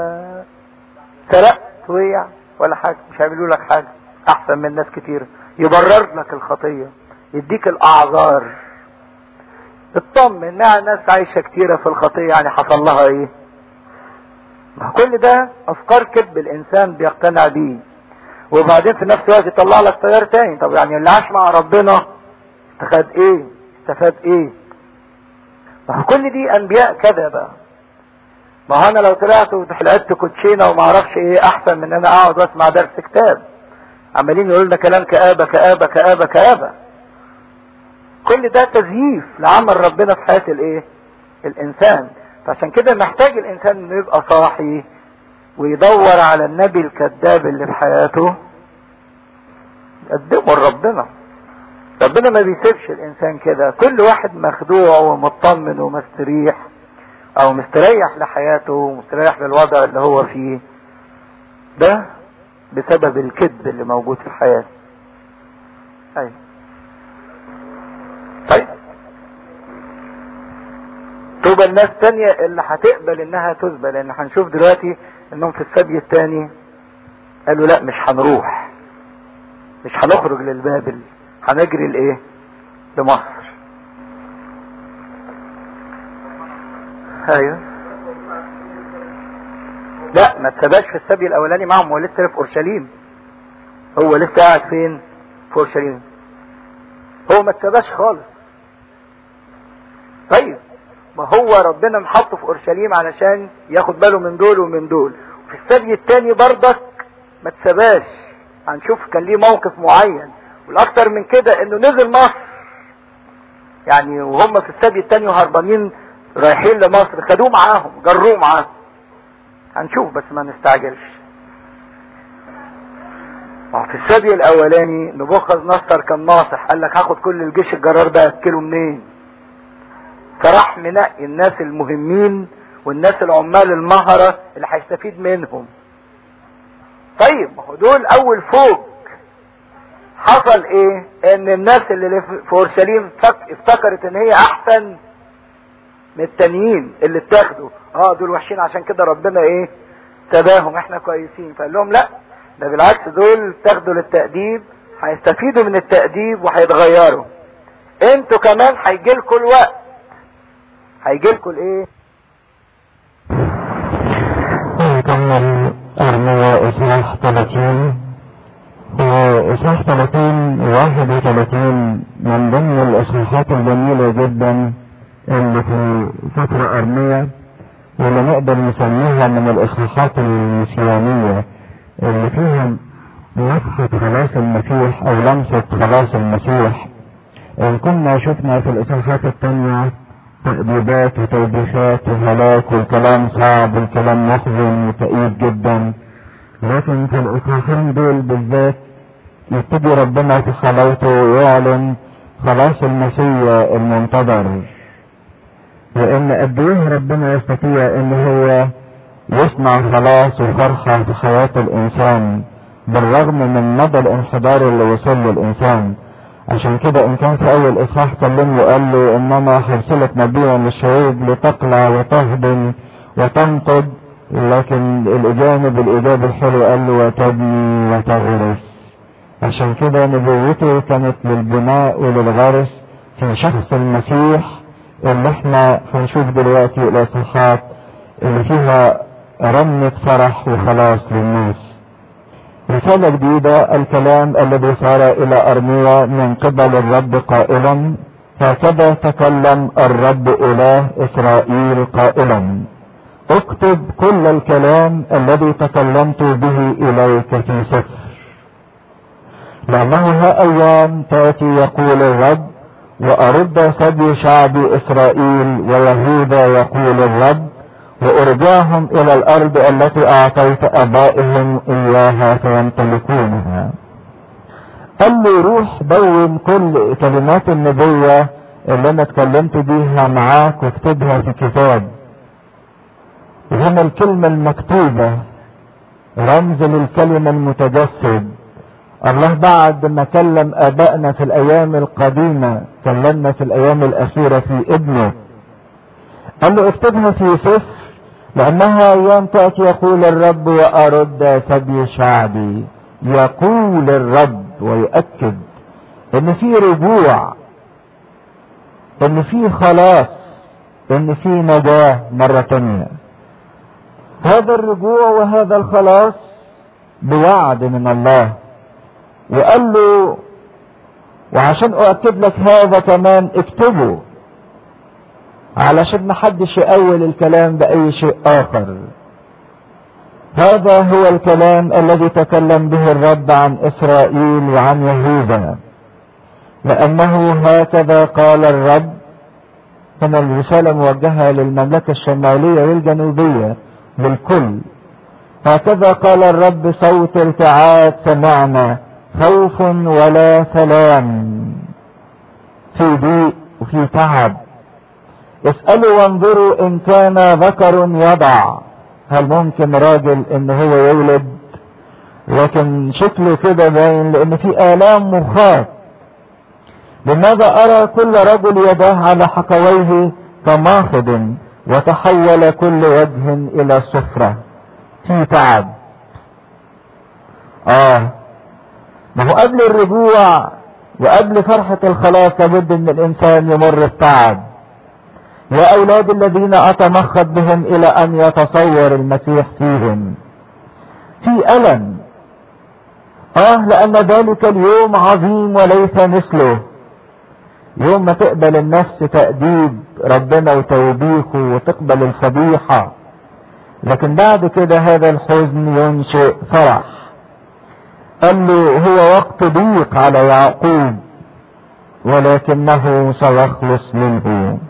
سرقت وقع ولا حاجة مش هيعملوا لك حاجة احسن من ناس كتير يبرر لك الخطية يديك الاعذار اطمن انها ناس عايشة كتيرة في الخطية يعني حصل لها ايه ما كل ده افكار كذب الانسان بيقتنع بيه وبعدين في نفس الوقت يطلع لك تيار تاني طب يعني اللي عاش مع ربنا استفاد ايه استفاد ايه ما كل دي انبياء كذبة ما انا لو طلعت ولعبت كوتشينه وما اعرفش ايه احسن من ان انا اقعد واسمع درس كتاب عمالين يقولوا لنا كلام كآبة كآبة كآبة كآبة كل ده تزييف لعمل ربنا في حياة الايه الانسان فعشان كده محتاج الانسان انه يبقى صاحي ويدور على النبي الكذاب اللي في حياته يقدمه لربنا ربنا ما بيسيبش الانسان كده كل واحد مخدوع ومطمن ومستريح او مستريح لحياته ومستريح للوضع اللي هو فيه ده بسبب الكذب اللي موجود في حياته ايوه طيب توبة الناس تانية اللي هتقبل انها تذبل لان هنشوف دلوقتي انهم في السبي التاني قالوا لا مش هنروح مش هنخرج للبابل هنجري لايه لمصر ايوه لا ما اتسباش في السبي الاولاني معهم هو لسه في اورشليم هو لسه قاعد فين في اورشليم هو ما اتسباش خالص طيب ما هو ربنا محطه في اورشليم علشان ياخد باله من دول ومن دول في السبي التاني برضك ما اتسباش هنشوف كان ليه موقف معين والاكتر من كده انه نزل مصر يعني وهم في السبي التاني وهربانين رايحين لمصر خدوه معاهم جروه معاهم هنشوف بس ما نستعجلش في السبي الاولاني نبوخذ نصر كان ناصح قال لك هاخد كل الجيش الجرار ده اكله منين فراح منقي الناس المهمين والناس العمال المهرة اللي هيستفيد منهم طيب ما هو دول اول فوق حصل ايه ان الناس اللي في اورشليم افتكرت ان هي احسن من التانيين اللي اتاخدوا اه دول وحشين عشان كده ربنا ايه سباهم احنا كويسين فقال لهم لا ده بالعكس دول تاخدوا للتأديب هيستفيدوا من التأديب وهيتغيروا انتوا كمان هيجيلكوا الوقت هيجيلكوا الايه نكمل أرمية إصحاح 30 وإصحاح 30 31 من ضمن الإصحاحات الجميلة جدا اللي في فترة أرمية واللي نقدر نسميها من الإصحاحات المسيانية اللي فيها نفحة خلاص المسيح أو لمسة خلاص المسيح إن كنا شفنا في الإصحاحات التانية تأديبات وتوبيخات وهلاك والكلام صعب والكلام محزن وكئيب جدا لكن في الإصحاحين دول بالذات يبتدي ربنا في خلاوته ويعلن خلاص المسيح المنتظر وان قد ايه ربنا يستطيع ان هو يصنع خلاص وفرحة في حياة الانسان بالرغم من مدى الانحدار اللي وصل له الانسان عشان كده ان كان في اول اصحاح كلمه وقال له انما حرسلت نبيا للشعوب لتقلع وتهدم وتنقض لكن الاجانب الاجابة الحلو قال له وتبني وتغرس عشان كده نبوته كانت للبناء وللغرس في شخص المسيح اللي احنا هنشوف دلوقتي الاصحاحات اللي فيها رنة فرح وخلاص للناس رسالة جديدة الكلام الذي صار إلى أرميا من قبل الرب قائلا هكذا تكلم الرب إله إسرائيل قائلا اكتب كل الكلام الذي تكلمت به إليك في سفر لأنه ها أيام تأتي يقول الرب وأرد سبي شعب إسرائيل ويهوذا يقول الرب وأرجعهم إلى الأرض التي أعطيت آبائهم إياها فيمتلكونها قال لي روح دون كل كلمات النبوة اللي أنا اتكلمت بيها معاك واكتبها في كتاب وهنا الكلمة المكتوبة رمز للكلمة المتجسد الله بعد ما كلم ابائنا في الايام القديمة كلمنا في الايام الاخيرة في ابنه قال له اكتبها في سفر لانها ايام تأتي يقول الرب وارد سبي شعبي يقول الرب ويؤكد ان في رجوع ان في خلاص ان في نجاة مرة تانية هذا الرجوع وهذا الخلاص بوعد من الله وقال له وعشان اؤكد لك هذا كمان اكتبه علشان ما حدش يأول الكلام بأي شيء آخر هذا هو الكلام الذي تكلم به الرب عن إسرائيل وعن يهوذا لأنه هكذا قال الرب هنا الرسالة موجهة للمملكة الشمالية والجنوبية للكل هكذا قال الرب صوت التعاد سمعنا خوف ولا سلام في ضيق وفي تعب اسألوا وانظروا ان كان ذكر يضع هل ممكن راجل ان هو يولد لكن شكله كده باين لان في الام مخاط لماذا ارى كل رجل يداه على حقويه كماخض وتحول كل وجه الى صفرة في تعب اه ما هو قبل الرجوع وقبل فرحة الخلاص لابد ان الانسان يمر بتعب يا اولاد الذين اتمخض بهم الى ان يتصور المسيح فيهم في الم اه لان ذلك اليوم عظيم وليس مثله يوم ما تقبل النفس تأديب ربنا وتوبيخه وتقبل الفضيحة لكن بعد كده هذا الحزن ينشئ فرح قال له هو وقت ضيق على يعقوب ولكنه سيخلص منه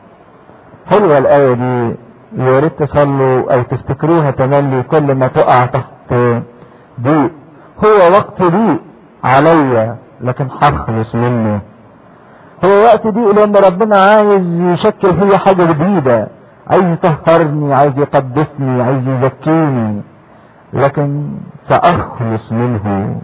حلوة الآية دي يا ريت تصلوا أو تفتكروها تملي كل ما تقع تحت ضيق هو وقت ضيق عليا لكن هخلص منه هو وقت ضيق لأن ربنا عايز يشكل فيا حاجة جديدة عايز يطهرني عايز يقدسني عايز يزكيني لكن سأخلص منه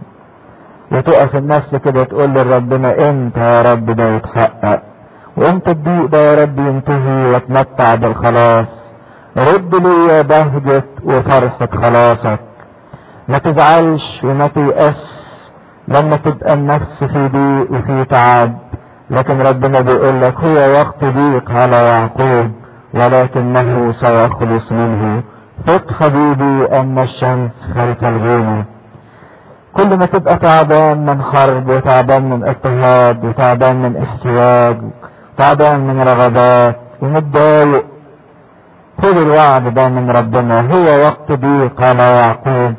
وتقف النفس كده تقول لربنا انت يا رب ده يتحقق وانت الضيق ده يا رب ينتهي واتمتع بالخلاص رد لي بهجة وفرحة خلاصك ما تزعلش وما تيأس لما تبقى النفس في ضيق وفي تعب لكن ربنا بيقول لك هو وقت ضيق على يعقوب ولكنه سيخلص منه ثق حبيبي ان الشمس خلف الغيمة كل ما تبقى تعبان من حرب وتعبان من اضطهاد وتعبان من احتياج وتعبان من رغبات ومتضايق خذ الوعد ده من ربنا هو وقت ضيق على يعقوب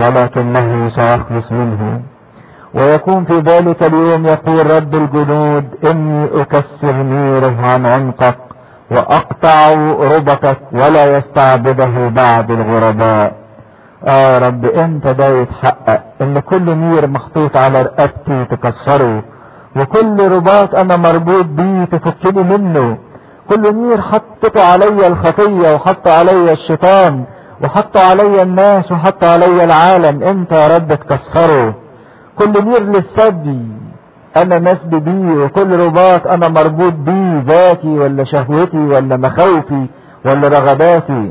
ولكنه سيخلص منه ويكون في ذلك اليوم يقول رب الجنود اني اكسر نيره عن عنقك واقطع ربطك ولا يستعبده بعد الغرباء اه رب انت ده يتحقق ان كل نير محطوط على رقبتي تكسره وكل رباط انا مربوط بيه تفكني منه كل نير حطته عليا الخطية وحط عليا الشيطان وحط عليا الناس وحط عليا العالم انت يا رب تكسره كل نير للسبي انا مسبي بيه وكل رباط انا مربوط بيه ذاتي ولا شهوتي ولا مخاوفي ولا رغباتي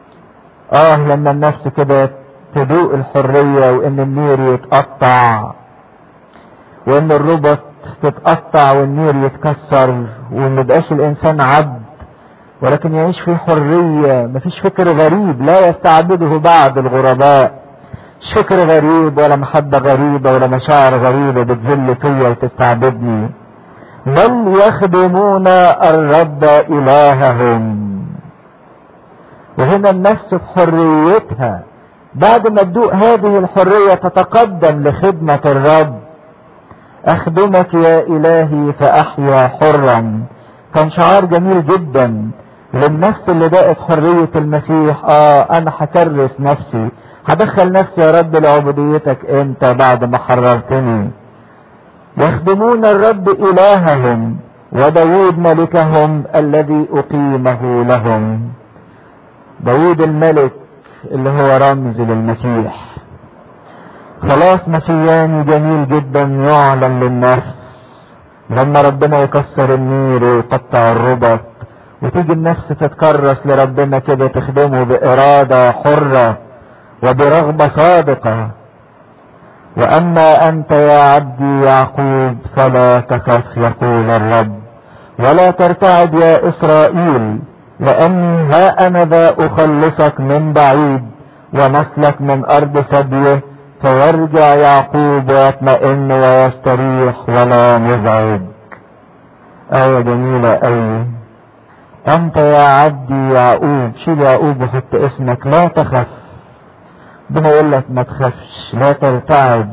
اه لما النفس كده تدوق الحرية وان النير يتقطع وان الربط تتقطع والنير يتكسر وميبقاش الانسان عبد ولكن يعيش في حرية مفيش فكر غريب لا يستعبده بعض الغرباء مش فكر غريب ولا محبة غريبة ولا مشاعر غريبة بتذل فيا وتستعبدني بل يخدمون الرب إلههم وهنا النفس بحريتها بعد ما تدوق هذه الحرية تتقدم لخدمة الرب أخدمك يا إلهي فأحيا حرا كان شعار جميل جدا للنفس اللي دقت حرية المسيح آه أنا هكرس نفسي هدخل نفسي يا رب لعبوديتك أنت بعد ما حررتني يخدمون الرب إلههم وداود ملكهم الذي أقيمه لهم داود الملك اللي هو رمز للمسيح خلاص مسياني جميل جدا يعلن للنفس لما ربنا يكسر النير ويقطع الربط وتيجي النفس تتكرس لربنا كده تخدمه بإرادة حرة وبرغبة صادقة وأما أنت يا عبدي يعقوب فلا تخف يقول الرب ولا ترتعد يا إسرائيل لأني ها أنا ذا أخلصك من بعيد ونسلك من أرض سبيه فيرجع يعقوب ويطمئن ويستريح ولا مزعج آية جميلة أوي أنت يا عبدي يعقوب شيل يعقوب وحط اسمك لا تخف ربنا يقول لك ما تخافش لا ترتعد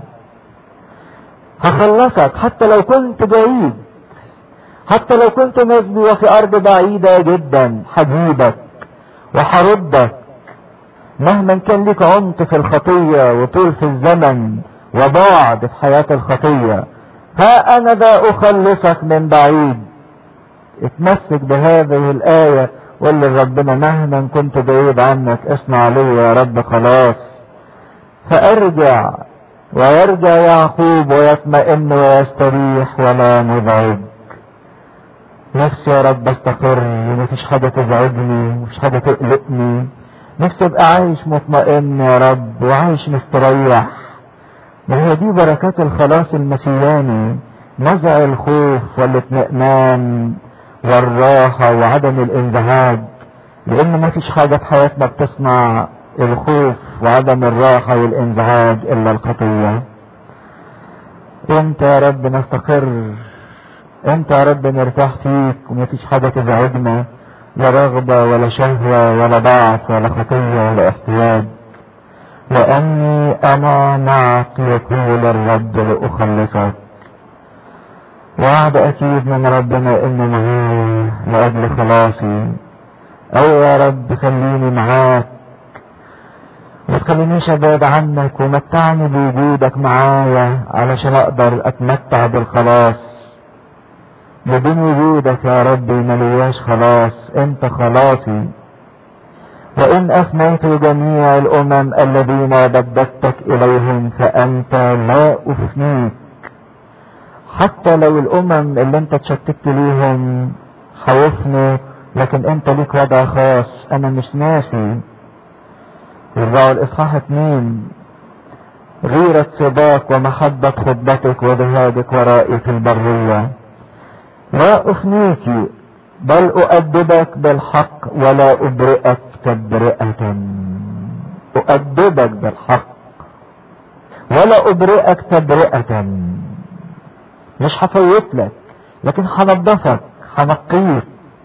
هخلصك حتى لو كنت بعيد حتى لو كنت نسبي وفي أرض بعيدة جدا هجيبك وهردك مهما كان لك عمق في الخطية وطول في الزمن وبعد في حياة الخطية ها أنا ذا أخلصك من بعيد اتمسك بهذه الآية وقول لربنا مهما كنت بعيد عنك اصنع لي يا رب خلاص فارجع ويرجع يعقوب ويطمئن ويستريح ولا مزعج نفسي يا رب استقر ومفيش حاجة تزعجني ومفيش حاجة تقلقني نفسي ابقى عايش مطمئن يا رب وعايش مستريح ما هي دي بركات الخلاص المسياني نزع الخوف والاطمئنان والراحة وعدم الانزعاج لان ما فيش حاجة في حياتنا بتصنع الخوف وعدم الراحة والانزعاج الا الخطية انت يا رب نستقر انت يا رب نرتاح فيك وما فيش حاجة تزعجنا لا رغبة ولا شهوة ولا ضعف ولا خطية ولا احتياج لأني أنا معك يقول الرب لأخلصك وعد أكيد من ربنا إنه معايا لأجل خلاصي أيوة يا رب خليني معاك ما تخلينيش ابعد عنك ومتعني بوجودك معايا علشان اقدر اتمتع بالخلاص بدون وجودك يا ربي ملياش خلاص انت خلاصي وان افنيت جميع الامم الذين بددتك اليهم فانت لا افنيك حتى لو الامم اللي انت اتشتت ليهم هيفنوا لكن انت ليك وضع خاص انا مش ناسي يرجعوا الاصحاح اتنين غيرة صباك ومحبة خطبتك وذهابك ورائي في البرية لا أفنيك بل أؤدبك بالحق ولا أبرئك تبرئة أؤدبك بالحق ولا أبرئك تبرئة مش هفوت لك لكن هنضفك هنقيك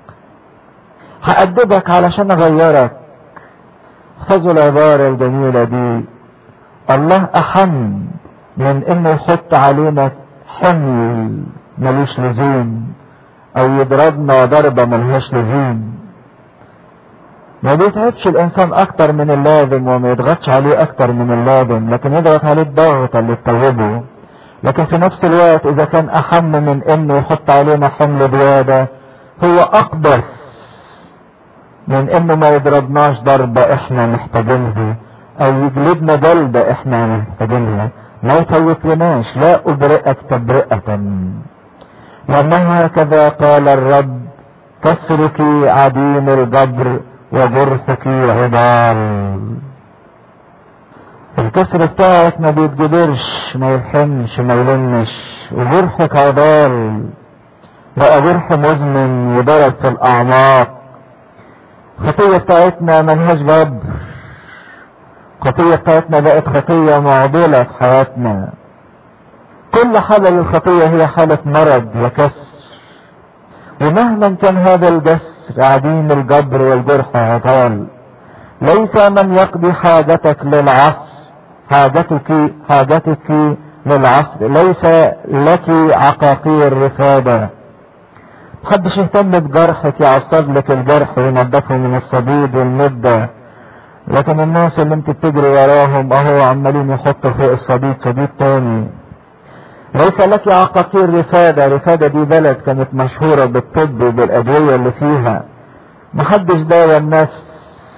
هأدبك علشان أغيرك احفظوا العبارة الجميلة دي الله أحن من إنه يحط علينا حمل ملوش لزوم أو يضربنا ضربة ملهاش لزوم ما بيتعبش الإنسان أكتر من اللازم وما يضغطش عليه أكتر من اللازم لكن يضغط عليه الضغط اللي تتوبه لكن في نفس الوقت إذا كان أحن من إنه يحط علينا حمل زيادة هو أقدس من انه ما يضربناش ضربة احنا محتاجينها او يجلدنا جلدة احنا محتاجينها ما يفوتلناش لا ابرئك تبرئة لانه هكذا قال الرب كسرك عديم الجبر وجرحك عبال الكسر بتاعك ما بيتجبرش ما يلحمش ما يلمش وجرحك عضال بقى جرح مزمن وضرب في الاعماق الخطيه بتاعتنا ملهاش جبر الخطيه بتاعتنا بقت خطيه معضله في حياتنا كل حاله للخطيه هي حاله مرض وكسر ومهما كان هذا الجسر عديم الجبر والجرح عطال ليس من يقضي حاجتك للعصر حاجتك حاجتك للعصر ليس لك عقاقير رفادة محدش يهتم بجرحك يعصب لك الجرح وينضفه من الصديد والمدة لكن الناس اللي انت بتجري وراهم اهو عمالين يحطوا فوق الصديد صديد تاني ليس لك عقاقير رفادة رفادة دي بلد كانت مشهورة بالطب وبالأدوية اللي فيها محدش داوى النفس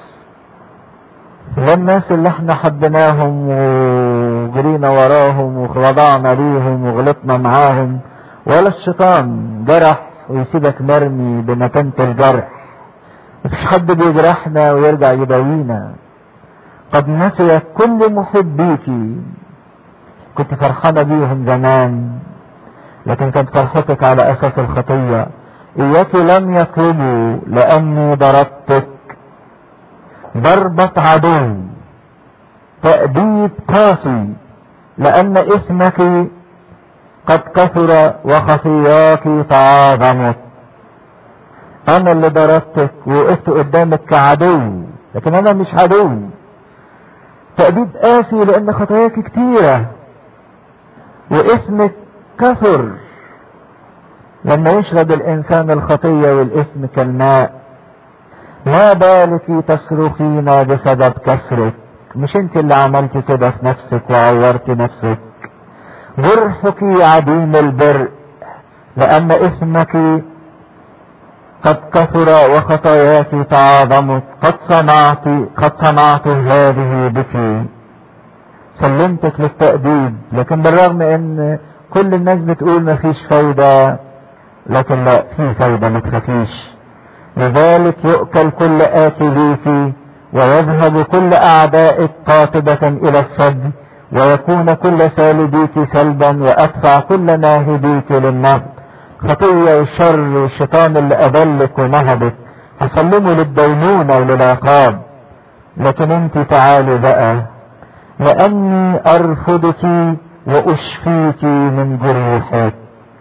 لا الناس اللي احنا حبيناهم وجرينا وراهم وخضعنا ليهم وغلطنا معاهم ولا الشيطان جرح ويسيبك مرمي بمكانة الجرح مفيش حد بيجرحنا ويرجع يداوينا قد نسيت كل محبيكي كنت فرحانة بيهم زمان لكن كانت فرحتك على أساس الخطية إياك لم يطلبوا لأني ضربتك ضربة عدو تأديب قاسي لأن إثمك قد كثر وخطياك تعاظمت أنا اللي ضربتك وقفت قدامك كعدو لكن أنا مش عدو تأديب قاسي لأن خطاياك كتيرة واسمك كثر لما يشرب الإنسان الخطية والإثم كالماء ما بالك تصرخين بسبب كسرك مش انت اللي عملت كده في نفسك وعورت نفسك جرحك عديم البر لأن إثمك قد كثر وخطاياك تعاظمت قد صنعت قد صنعت هذه بك سلمتك للتأديب لكن بالرغم ان كل الناس بتقول مفيش فايدة لكن لا في فايدة ما تخافيش لذلك يؤكل كل آكليك ويذهب كل أعدائك قاطبة إلى السد ويكون كل سالبيك سلبا وأدفع كل ناهبيك للنهب خطية والشر والشيطان اللي أضلك ونهبك هسلمه للدينونة وللعقاب لكن انت تعالي بقى لأني أرفضك وأشفيك من جروحك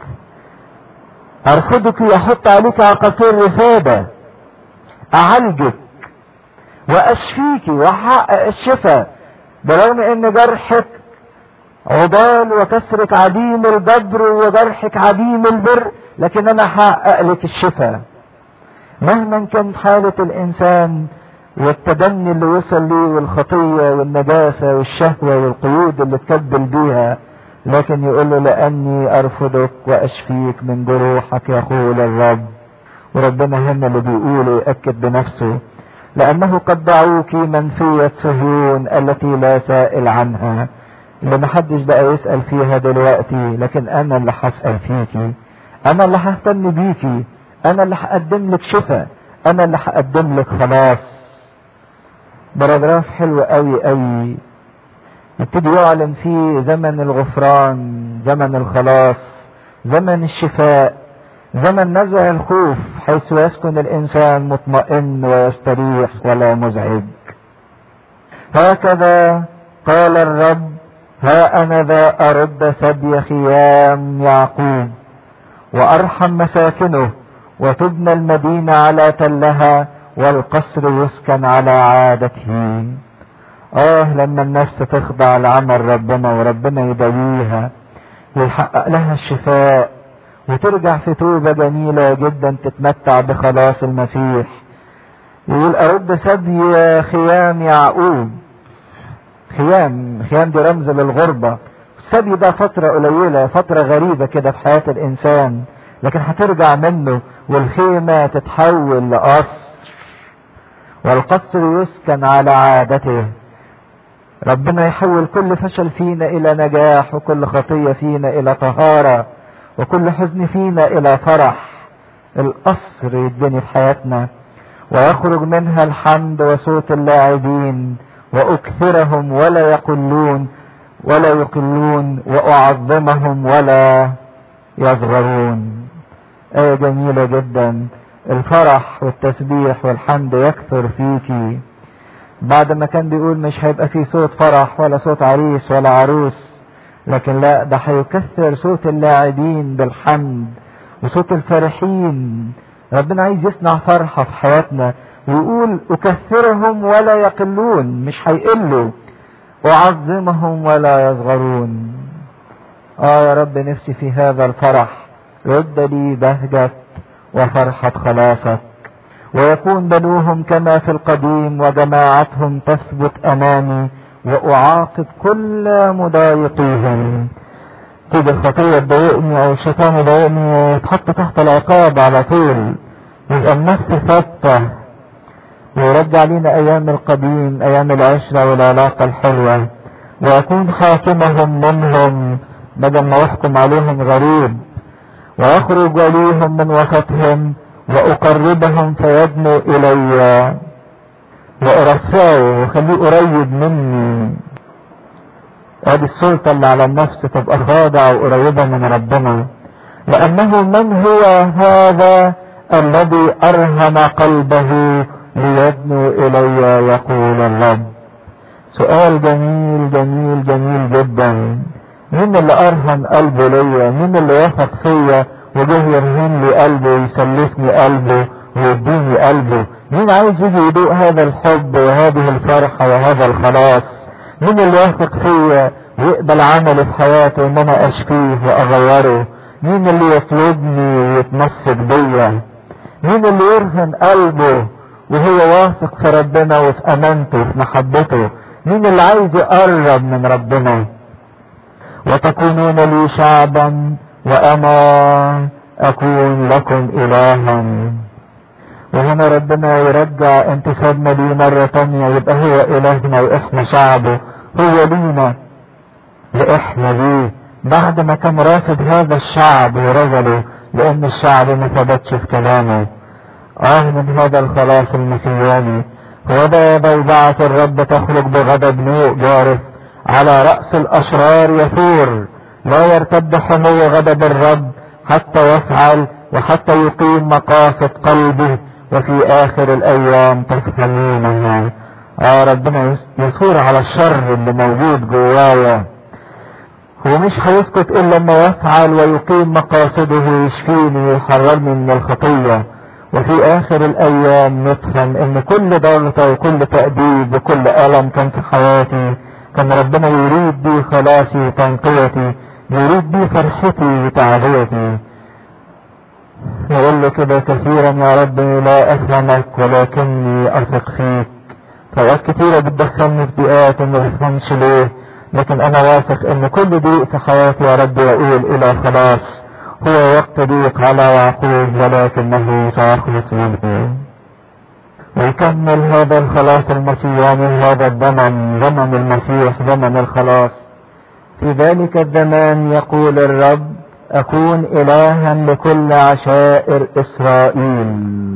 أرفضك أحط عليك عقاقير رفادة أعالجك وأشفيك وأحقق الشفاء برغم إن جرحك عضال وكسرك عديم الجبر وجرحك عديم البر لكن أنا هحقق لك الشفاء مهما كانت حالة الإنسان والتدني اللي وصل ليه والخطية والنجاسة والشهوة والقيود اللي اتكبل بيها لكن يقول له لأني أرفضك وأشفيك من جروحك يقول الرب وربنا هنا اللي بيقول ويأكد بنفسه لأنه قد دعوك منفية صهيون التي لا سائل عنها اللي محدش بقى يسأل فيها دلوقتي لكن أنا اللي هسأل فيكي أنا اللي ههتم بيكي أنا اللي هقدم لك شفاء أنا اللي هقدم لك خلاص باراجراف حلو قوي قوي يبتدي يعلن فيه زمن الغفران زمن الخلاص زمن الشفاء زمن نزع الخوف حيث يسكن الانسان مطمئن ويستريح ولا مزعج هكذا قال الرب ها انا ذا ارد سبي خيام يعقوب وارحم مساكنه وتبنى المدينه على تلها والقصر يسكن على عادته اه لما النفس تخضع لعمل ربنا وربنا يداويها ويحقق لها الشفاء وترجع في توبة جميلة جدا تتمتع بخلاص المسيح يقول أرد سبي خيام يعقوب خيام خيام دي رمز للغربة السبي ده فترة قليلة فترة غريبة كده في حياة الإنسان لكن هترجع منه والخيمة تتحول لقصر والقصر يسكن على عادته ربنا يحول كل فشل فينا الى نجاح وكل خطية فينا الى طهارة وكل حزن فينا الى فرح القصر يتبني في حياتنا ويخرج منها الحمد وصوت اللاعبين واكثرهم ولا يقلون ولا يقلون واعظمهم ولا يصغرون ايه جميلة جدا الفرح والتسبيح والحمد يكثر فيكي بعد ما كان بيقول مش هيبقى فيه صوت فرح ولا صوت عريس ولا عروس لكن لا ده هيكثر صوت اللاعبين بالحمد وصوت الفرحين ربنا عايز يصنع فرحة في حياتنا ويقول أكثرهم ولا يقلون مش هيقلوا أعظمهم ولا يصغرون آه يا رب نفسي في هذا الفرح رد لي بهجة وفرحة خلاصك ويكون بنوهم كما في القديم وجماعتهم تثبت أمامي وأعاقب كل مضايقيهم تيجي الخطية تضايقني أو الشيطان يضايقني يتحط تحت العقاب على طول يبقى النفس ثابتة ويرجع لنا أيام القديم أيام العشرة والعلاقة الحلوة وأكون حاكمهم منهم بدل ما أحكم عليهم غريب وأخرج وليهم من وسطهم وأقربهم فيدنوا إلي وأرفعه وخليه قريب مني ادي السلطة اللي على النفس تبقى خاضعة وقريبة من ربنا لأنه من هو هذا الذي أرهم قلبه ليدنو إلي يقول الرب سؤال جميل جميل جميل جدا مين اللي أرهم قلبه ليا مين اللي وثق فيا وجه يرهن لي قلبه ويسلفني قلبه ويديني قلبه مين عايز يجي يدوق هذا الحب وهذه الفرحة وهذا الخلاص مين اللي واثق فيا ويقبل عملي في حياته ان انا اشفيه واغيره مين اللي يطلبني ويتمسك بيا مين اللي يرهن قلبه وهو واثق في ربنا وفي امانته وفي محبته مين اللي عايز يقرب من ربنا وتكونون لي شعبا وانا اكون لكم الها وهنا ربنا يرجع انتسابنا ليه مرة تانية يبقى هو الهنا واحنا شعبه هو لينا واحنا ليه بعد ما كان رافض هذا الشعب ورجله لان الشعب ما ثبتش في كلامه اه من هذا الخلاص المسياني هو ده بوضعة الرب تخرج بغضب نوء جارف على رأس الأشرار يثور لا يرتد حمو غضب الرب حتى يفعل وحتى يقيم مقاصد قلبه وفي آخر الأيام تفهمونها آه ربنا يثور على الشر اللي موجود جوايا هو مش هيسكت إلا لما يفعل ويقيم مقاصده ويشفيني ويحررني من الخطية وفي آخر الأيام نفهم إن كل ضغطة وكل تأديب وكل ألم كان في حياتي كان ربنا يريد بي خلاصي وتنقيتي يريد بي فرحتي وتعزيتي يقول له كده كثيرا يا رب لا أفهمك ولكني أثق فيك فوقت كتيرة بتدخلني في ضيقات وما بفهمش ليه لكن أنا واثق إن كل ضيق في حياتي يا رب يقول إلى خلاص هو وقت ضيق على يعقوب ولكنه سيخلص منه ويكمل هذا الخلاص المسيحي هذا الزمن زمن المسيح زمن الخلاص في ذلك الزمان يقول الرب أكون إلها لكل عشائر إسرائيل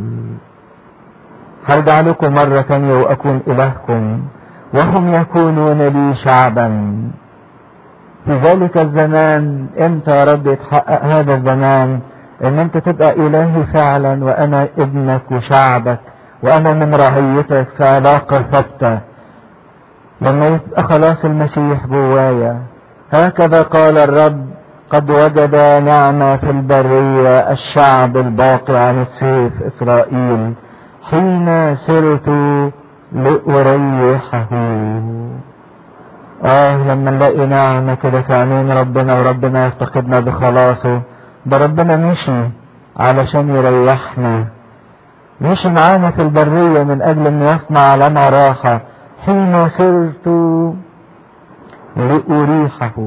هرجع لكم مرة ثانية وأكون إلهكم وهم يكونون لي شعبا في ذلك الزمان امتى يا رب يتحقق هذا الزمان ان انت تبقى الهي فعلا وانا ابنك وشعبك وانا من رعيتك في علاقة ثابتة لما يبقى خلاص المسيح جوايا هكذا قال الرب قد وجد نعمة في البرية الشعب الباقي عن السيف إسرائيل حين سرت لأريحه آه لما نلاقي نعمة كده في عينين ربنا وربنا يفتقدنا بخلاصه ده ربنا مشي علشان يريحنا مشي معانا في البرية من أجل أن يصنع لنا راحة حين سرت لأريحه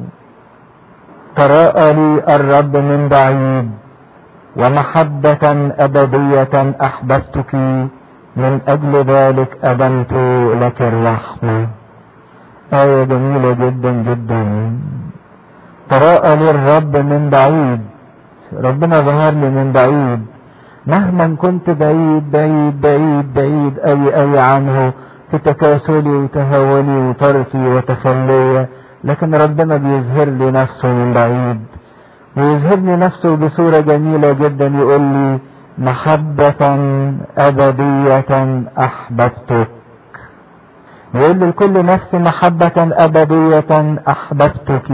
تراءى لي الرب من بعيد ومحبة أبدية أحببتك من أجل ذلك أبنت لك الرحمة آية جميلة جدا جدا تراءى لي الرب من بعيد ربنا ظهر لي من بعيد مهما كنت بعيد بعيد بعيد بعيد أي أي عنه في تكاسلي وتهاوني وتركي وتخلية لكن ربنا بيظهر لي نفسه من بعيد ويظهر لي نفسه بصورة جميلة جدا يقول لي محبة أبدية أحببتك يقول لكل نفس محبة أبدية أحببتك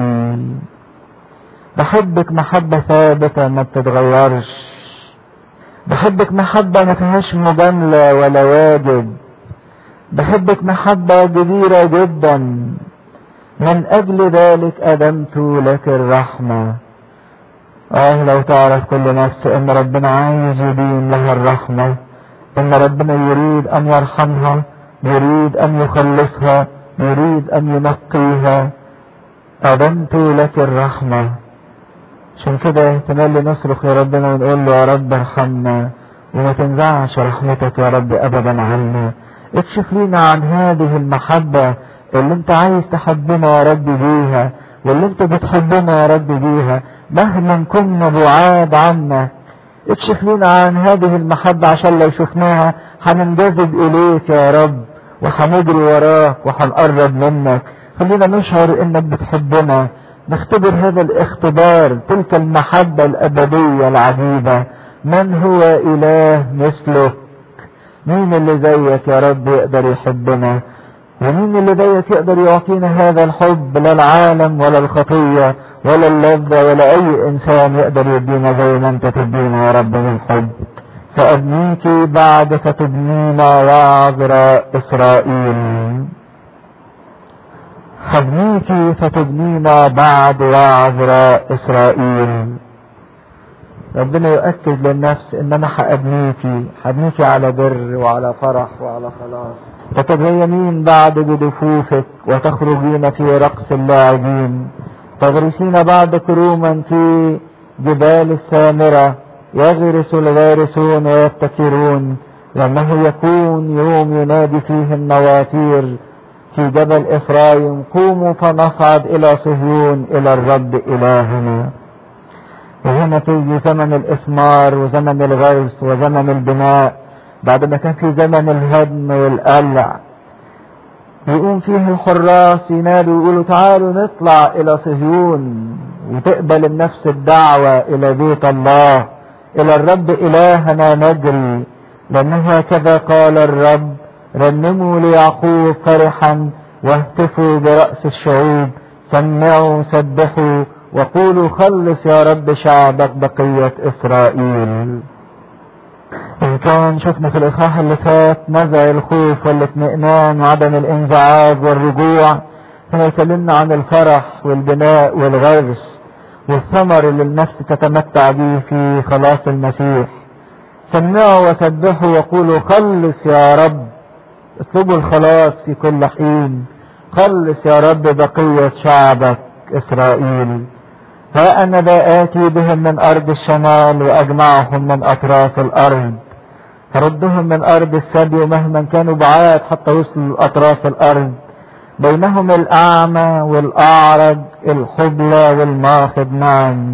بحبك محبة ثابتة ما بتتغيرش بحبك محبة ما فيهاش مجاملة ولا واجب بحبك محبة كبيرة جدا من أجل ذلك أدمت لك الرحمة آه لو تعرف كل نفس إن ربنا عايز يدين لها الرحمة إن ربنا يريد أن يرحمها يريد أن يخلصها يريد أن ينقيها أدمت لك الرحمة عشان كده احتمال نصرخ يا ربنا ونقول له يا رب ارحمنا وما تنزعش رحمتك يا رب أبدا عنا اكشف لنا عن هذه المحبة اللي انت عايز تحبنا يا رب بيها واللي انت بتحبنا يا رب بيها مهما كنا بعاد عنك اكشف لنا عن هذه المحبة عشان لو شفناها هننجذب اليك يا رب وهنجري وراك وهنقرب منك خلينا نشعر انك بتحبنا نختبر هذا الاختبار تلك المحبة الابدية العجيبة من هو اله مثلك مين اللي زيك يا رب يقدر يحبنا ومين اللي زيك يقدر يعطينا هذا الحب لا العالم ولا الخطية ولا اللذة ولا اي انسان يقدر يدينا زي ما انت تدينا يا رب من حب سأبنيك بعد فتبنينا وعذراء اسرائيل هبنيك فتبنينا بعد وعذراء اسرائيل ربنا يؤكد للنفس ان انا هابنيكي هبنيكي على بر وعلى فرح وعلى خلاص تتزينين بعد بدفوفك وتخرجين في رقص اللاعبين تغرسين بعد كروما في جبال السامرة يغرس الغارسون ويبتكرون لأنه يكون يوم ينادي فيه النواطير في جبل إفرايم قوموا فنصعد إلى صهيون إلى الرب إلهنا وهنا تيجي زمن الإثمار وزمن الغرس وزمن البناء بعد ما كان في زمن الهدم والقلع يقوم فيه الحراس ينادوا ويقولوا تعالوا نطلع إلى صهيون وتقبل النفس الدعوة إلى بيت الله إلى الرب إلهنا نجري لأن هكذا قال الرب رنموا ليعقوب فرحا واهتفوا برأس الشعوب سمعوا سبحوا وقولوا خلص يا رب شعبك بقية إسرائيل إن كان شفنا في الإصحاح اللي فات نزع الخوف والاطمئنان وعدم الانزعاج والرجوع هنا يكلمنا عن الفرح والبناء والغرس والثمر اللي النفس تتمتع به في خلاص المسيح سمعوا وسبحوا وقولوا خلص يا رب اطلبوا الخلاص في كل حين خلص يا رب بقية شعبك إسرائيل ها أنا ذا آتي بهم من أرض الشمال وأجمعهم من أطراف الأرض هردهم من أرض السبي ومهما كانوا بعاد حتى وصلوا لأطراف الأرض بينهم الأعمى والأعرج الحبلى والماخذ معا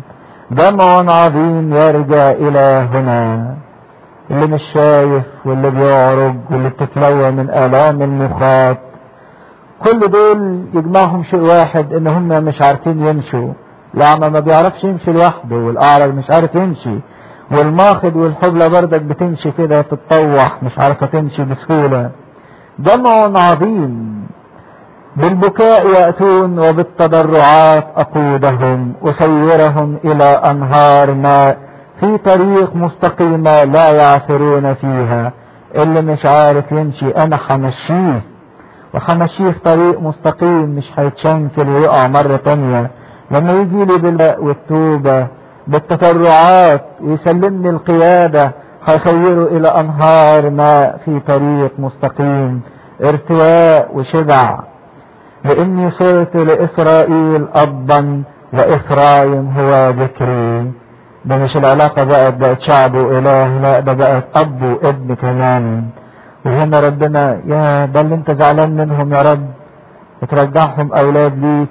جمع عظيم يرجع إلى هنا اللي مش شايف واللي بيعرج واللي بتتلوى من آلام المخاط كل دول يجمعهم شيء واحد ان هم مش عارفين يمشوا الأعمى ما بيعرفش يمشي لوحده والأعرج مش عارف يمشي والماخد والحبلى بردك بتمشي كده تتطوح مش عارفة تمشي بسهولة جمع عظيم بالبكاء يأتون وبالتضرعات أقودهم أسيرهم إلى أنهار ماء في طريق مستقيمة لا يعثرون فيها اللي مش عارف يمشي أنا حمشيه وحمشيه في طريق مستقيم مش هيتشنكل ويقع مرة تانية لما يجي لي بالماء والتوبة بالتفرعات ويسلمني القيادة هيسيره إلى أنهار ماء في طريق مستقيم ارتواء وشبع لإني صرت لإسرائيل أبا وإفرايم هو ذكري ده مش العلاقة بقت بقت شعب وإله لا ده بقت أب وابن كمان وهنا ربنا يا ده اللي انت زعلان منهم يا رب وترجعهم أولاد ليك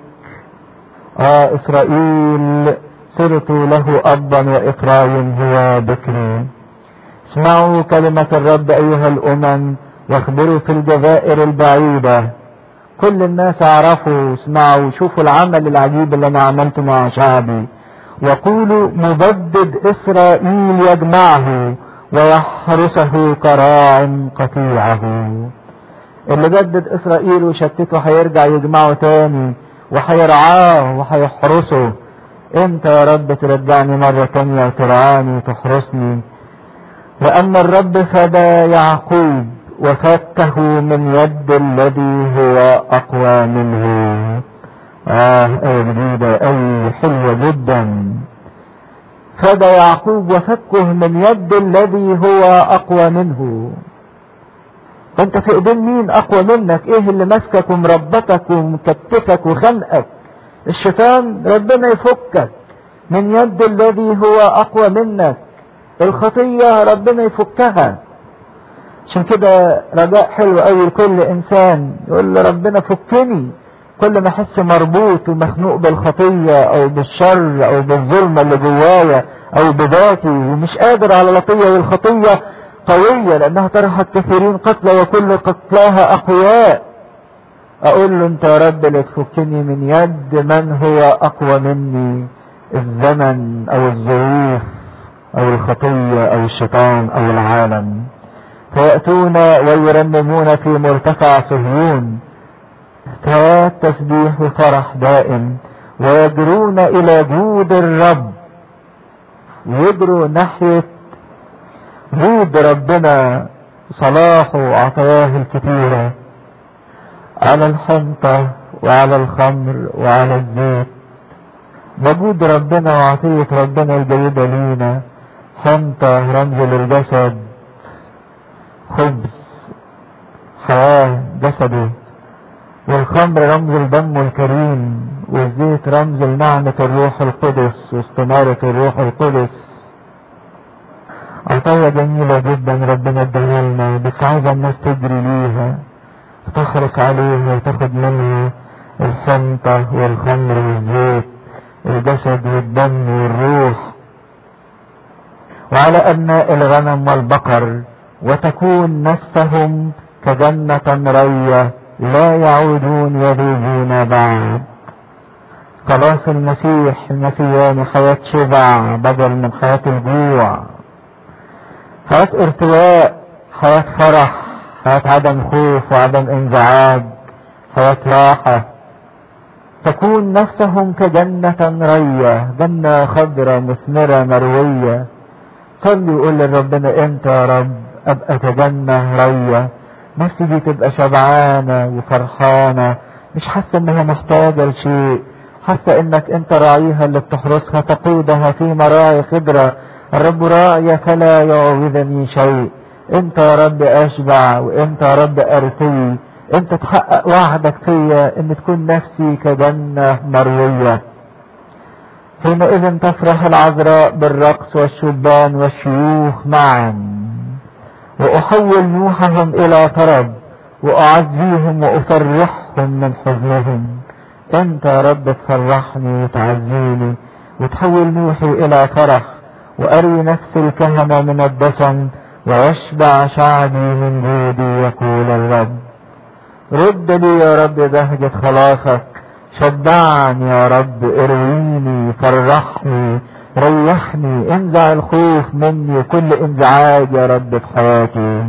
آه إسرائيل صرت له أبا وإفرايم هو بكري اسمعوا كلمة الرب أيها الأمم واخبروا في الجزائر البعيدة كل الناس اعرفوا واسمعوا وشوفوا العمل العجيب اللي انا عملته مع شعبي وقولوا مبدد اسرائيل يجمعه ويحرسه كراع قطيعه اللي جدد اسرائيل وشتته هيرجع يجمعه تاني وهيرعاه وهيحرسه انت يا رب ترجعني مرة تانية وترعاني وتحرسني لأن الرب فدى يعقوب وفكه من يد الذي هو أقوى منه آه آية جديدة أي حلوة جدا فدى يعقوب وفكه من يد الذي هو أقوى منه فأنت في إيدين مين أقوى منك إيه اللي ماسكك ومربطك ومكتفك وخنقك الشيطان ربنا يفكك من يد الذي هو أقوى منك الخطية ربنا يفكها عشان كده رجاء حلو قوي لكل انسان يقول لربنا فكني كل ما احس مربوط ومخنوق بالخطية او بالشر او بالظلمة اللي جوايا او بذاتي ومش قادر على الخطية والخطية قوية لانها ترهق كثيرين قتلى وكل قتلاها اقوياء اقول له انت يا رب اللي تفكني من يد من هو اقوى مني الزمن او الظروف او الخطية او الشيطان او العالم فيأتون ويرنمون في مرتفع صهيون ثوات تسبيح وفرح دائم ويجرون الى جود الرب يجروا ناحية جود ربنا صلاحه وعطاياه الكثيرة على الحنطة وعلى الخمر وعلى الزيت وجود ربنا وعطية ربنا الجيدة لينا حنطة رمز للجسد خبز حياة جسده والخمر رمز الدم الكريم والزيت رمز لنعمة الروح القدس واستمارة الروح القدس عطايا جميلة جدا ربنا اداها لنا بس عايزة الناس تجري ليها وتحرص عليها وتاخد منها الحنطة والخمر والزيت الجسد والدم والروح وعلى أبناء الغنم والبقر وتكون نفسهم كجنة رية لا يعودون يذوبون بعد خلاص المسيح المسيحيان حياة شبع بدل من حياة الجوع حياة ارتواء حياة فرح حياة عدم خوف وعدم انزعاج حياة راحة تكون نفسهم كجنة رية جنة خضرة مثمرة مروية صلي وقول لربنا انت يا رب ابقى كجنة رية نفسي دي تبقى شبعانة وفرحانة مش حاسة انها محتاجة لشيء حاسة انك انت راعيها اللي بتحرسها تقودها في مراعي خضرة الرب راعي فلا يعوذني شيء انت يا رب اشبع وانت يا رب ارتوي انت تحقق وعدك فيا ان تكون نفسي كجنة مروية حينئذ تفرح العذراء بالرقص والشبان والشيوخ معا وأحول نوحهم إلى طرب وأعزيهم وأفرحهم من حزنهم أنت يا رب تفرحني وتعزيني وتحول نوحي إلى فرح وأروي نفس الكهنة من الدسم ويشبع شعبي من جودي يقول الرب رد لي يا رب بهجة خلاصك شبعني يا رب ارويني فرحني ريحني انزع الخوف مني وكل انزعاج يا رب في حياتي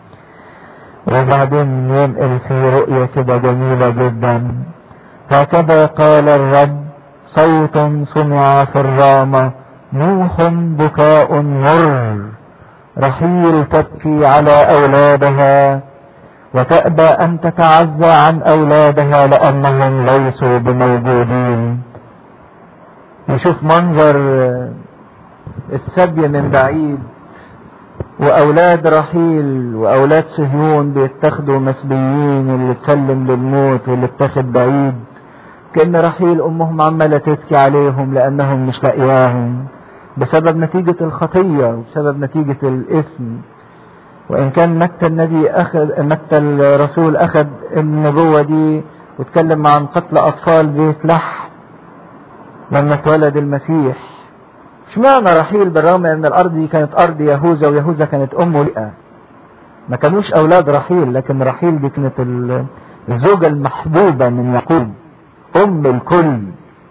وبعدين ينقل في رؤية كده جميلة جدا هكذا قال الرب صوت سمع في الرامة نوح بكاء مر رحيل تبكي على أولادها وتأبى أن تتعزى عن أولادها لأنهم ليسوا بموجودين نشوف منظر السبي من بعيد وأولاد رحيل وأولاد صهيون بيتخذوا مسبيين اللي تسلم للموت واللي اتخذ بعيد كأن رحيل أمهم عمالة تبكي عليهم لأنهم مش لاقياهم بسبب نتيجة الخطية وبسبب نتيجة الإثم وإن كان متى النبي أخذ متى الرسول أخذ النبوة دي واتكلم عن قتل أطفال بيت لحم لما اتولد المسيح اشمعنى رحيل بالرغم ان الارض دي كانت ارض يهوذا ويهوذا كانت امه لئة ما كانوش اولاد رحيل لكن رحيل دي كانت الزوجة المحبوبة من يعقوب ام الكل